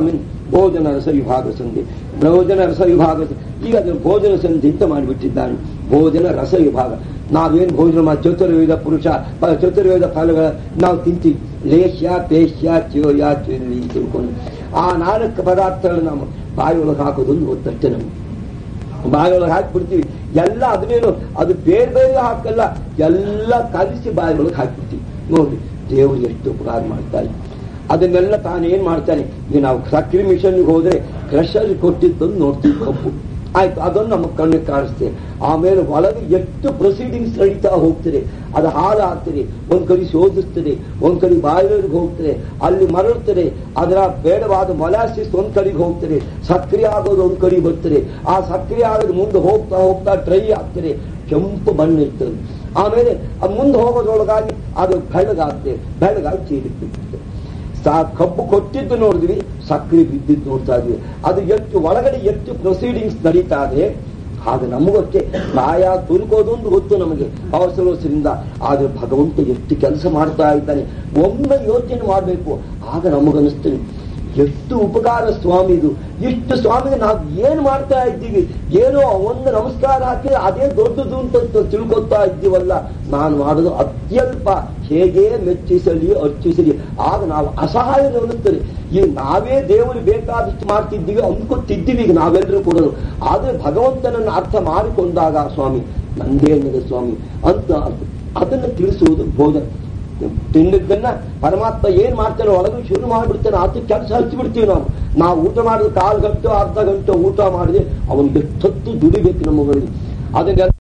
ಭೋಜನ ರಸ ವಿಭಾಗ ಸಂಧಿ ಭೋಜನ ರಸ ವಿಭಾಗ ಸ- ಈಗ ಅದನ್ನು ಭೋಜನ ಸಂಧಿ ಅಂತ ಮಾಡಿಬಿಟ್ಟಿದ್ದಾನೆ ಭೋಜನ ರಸ ವಿಭಾಗ ನಾವೇನು ಭೋಜನ ಮಾಡಿ ಚತುರ್ವೇದ ಪುರುಷ ಪ- ಚತುರ್ವೇದ ಫಲಗಳ ನಾವು ತಿಂತೀವಿ ಲೇಷ್ಯ ಪೇಷ್ಯ ಚ್ಯೋಯ ಚ್ಯುರಿ ತಿಳ್ಕೊಂಡು ಆ ನಾಲ್ಕು ಪದಾರ್ಥಗಳು ನಾವು ಬಾಯಿಯೊಳಗೆ ಹಾಕೋದೊಂದು ಗೊತ್ತಷ್ಟೇ ನಮ್ಗೆ ಬಾಯಿಯೊಳಗೆ ಹಾಕ್ಬಿಡ್ತೀವಿ ಎಲ್ಲ ಅದನ್ನೇನು ಅದು ಬೇರೆ ಬೇರೆ ಹಾಕಲ್ಲ ಎಲ್ಲ ಕಲಿಸಿ ಬಾಯಿಯೊಳಗೆ ಹಾಕ್ಬಿಡ್ತೀವಿ ನೋಡಿ ದೇವರು ಎಷ್ಟು ಉಪಕಾರ ಮಾಡ್ತಾರೆ ಅದನ್ನೆಲ್ಲ ತಾನೇನ್ ಮಾಡ್ತಾನೆ ಈಗ ನಾವು ಸಕ್ರಿ ಮಿಷನ್ಗೆ ಹೋದ್ರೆ ಕ್ರಷರ್ ಕೊಟ್ಟಿದ್ದನ್ನು ನೋಡ್ತೀವಿ ಕಪ್ಪು ಆಯ್ತು ಅದನ್ನು ನಮ್ಮ ಕಣ್ಣಿಗೆ ಕಾಣಿಸ್ತೇವೆ ಆಮೇಲೆ ಒಳಗೆ ಎಷ್ಟು ಪ್ರೊಸೀಡಿಂಗ್ಸ್ ನಡೀತಾ ಹೋಗ್ತದೆ ಅದು ಹಾಲು ಆಗ್ತದೆ ಒಂದ್ ಕಡೆ ಶೋಧಿಸ್ತದೆ ಒಂದ್ ಕಡೆ ಬಾಯಿಗೆ ಹೋಗ್ತದೆ ಅಲ್ಲಿ ಮರಳುತ್ತದೆ ಅದರ ಬೇಡವಾದ ಮೊಲಾಸಿಸ್ ಒಂದ್ ಕಡೆಗೆ ಹೋಗ್ತದೆ ಸಕ್ರಿಯ ಆಗೋದು ಒಂದ್ ಕಡೆ ಬರ್ತದೆ ಆ ಸಕ್ರಿಯ ಆಗೋದು ಮುಂದೆ ಹೋಗ್ತಾ ಹೋಗ್ತಾ ಡ್ರೈ ಆಗ್ತದೆ ಕೆಂಪು ಬಣ್ಣ ಇರ್ತದೆ ಆಮೇಲೆ ಅದು ಮುಂದೆ ಹೋಗೋದ್ರೊಳಗಾಗಿ ಅದು ಬೆಳಗಾಗ್ತದೆ ಬೆಳಗಾಗಿ ಚೀಲಿಕ್ಕೆ ಬಿಡ್ತದೆ ಸಾ ಕಬ್ಬು ಕೊಟ್ಟಿದ್ದು ನೋಡಿದ್ವಿ ಸಕ್ಕರೆ ಬಿದ್ದಿದ್ದು ನೋಡ್ತಾ ಇದ್ವಿ ಅದು ಎಷ್ಟು ಒಳಗಡೆ ಎಷ್ಟು ಪ್ರೊಸೀಡಿಂಗ್ಸ್ ನಡೀತಾ ಇದೆ ಆಗ ನಮಗೊಕ್ಕೆ ಪ್ರಾಯ ತುರುಕೋದೊಂದು ಗೊತ್ತು ನಮಗೆ ಅವಸರವಸರಿಂದ ಆದ್ರೆ ಭಗವಂತ ಎಷ್ಟು ಕೆಲಸ ಮಾಡ್ತಾ ಇದ್ದಾನೆ ಒಮ್ಮೆ ಯೋಚನೆ ಮಾಡಬೇಕು ಆಗ ನಮಗನಿಸ್ತದೆ ಎಷ್ಟು ಉಪಕಾರ ಸ್ವಾಮಿದು ಇಷ್ಟು ಸ್ವಾಮಿಗೆ ನಾವು ಏನ್ ಮಾಡ್ತಾ ಇದ್ದೀವಿ ಏನೋ ಒಂದು ನಮಸ್ಕಾರ ಹಾಕಿದ್ರೆ ಅದೇ ದೊಡ್ಡದು ಅಂತ ತಿಳ್ಕೊತಾ ಇದ್ದೀವಲ್ಲ ನಾನು ಮಾಡೋದು ಅತ್ಯಲ್ಪ ಹೇಗೆ ಮೆಚ್ಚಿಸಲಿ ಅರ್ಚಿಸಲಿ ಆಗ ನಾವು ಅಸಹಾಯ ಅನ್ನಿಸ್ತದೆ ಈ ನಾವೇ ದೇವರು ಬೇಕಾದಷ್ಟು ಮಾಡ್ತಿದ್ದೀವಿ ಅಂದ್ಕೊತಿದ್ದೀವಿ ಈಗ ನಾವೆಲ್ಲರೂ ಕೂಡ ಆದ್ರೆ ಭಗವಂತನನ್ನು ಅರ್ಥ ಮಾಡಿಕೊಂಡಾಗ ಸ್ವಾಮಿ ನಂದೇನದ ಸ್ವಾಮಿ ಅಂತ ಅದನ್ನು ತಿಳಿಸುವುದು ಬೋಧನೆ ತಿಂದಿದ್ದನ್ನ ಪರಮಾತ್ಮ ಏನ್ ಮಾಡ್ತಾನೆ ಒಳಗೆ ಶುರು ಮಾಡಿಬಿಡ್ತಾನೆ ಆತ ಕೆಲಸ ಹಚ್ಚಿಬಿಡ್ತೀವಿ ನಾವು ನಾವು ಊಟ ಮಾಡಿದ ಕಾಲು ಗಂಟೆ ಅರ್ಧ ಗಂಟೆ ಊಟ ಮಾಡಿದ್ರೆ ಅವನಿಗೆ ಎಷ್ಟೊತ್ತು ದುಡಿಬೇಕು ನಮ್ಮಗಳಿಗೆ ಅದನ್ನೆಲ್ಲ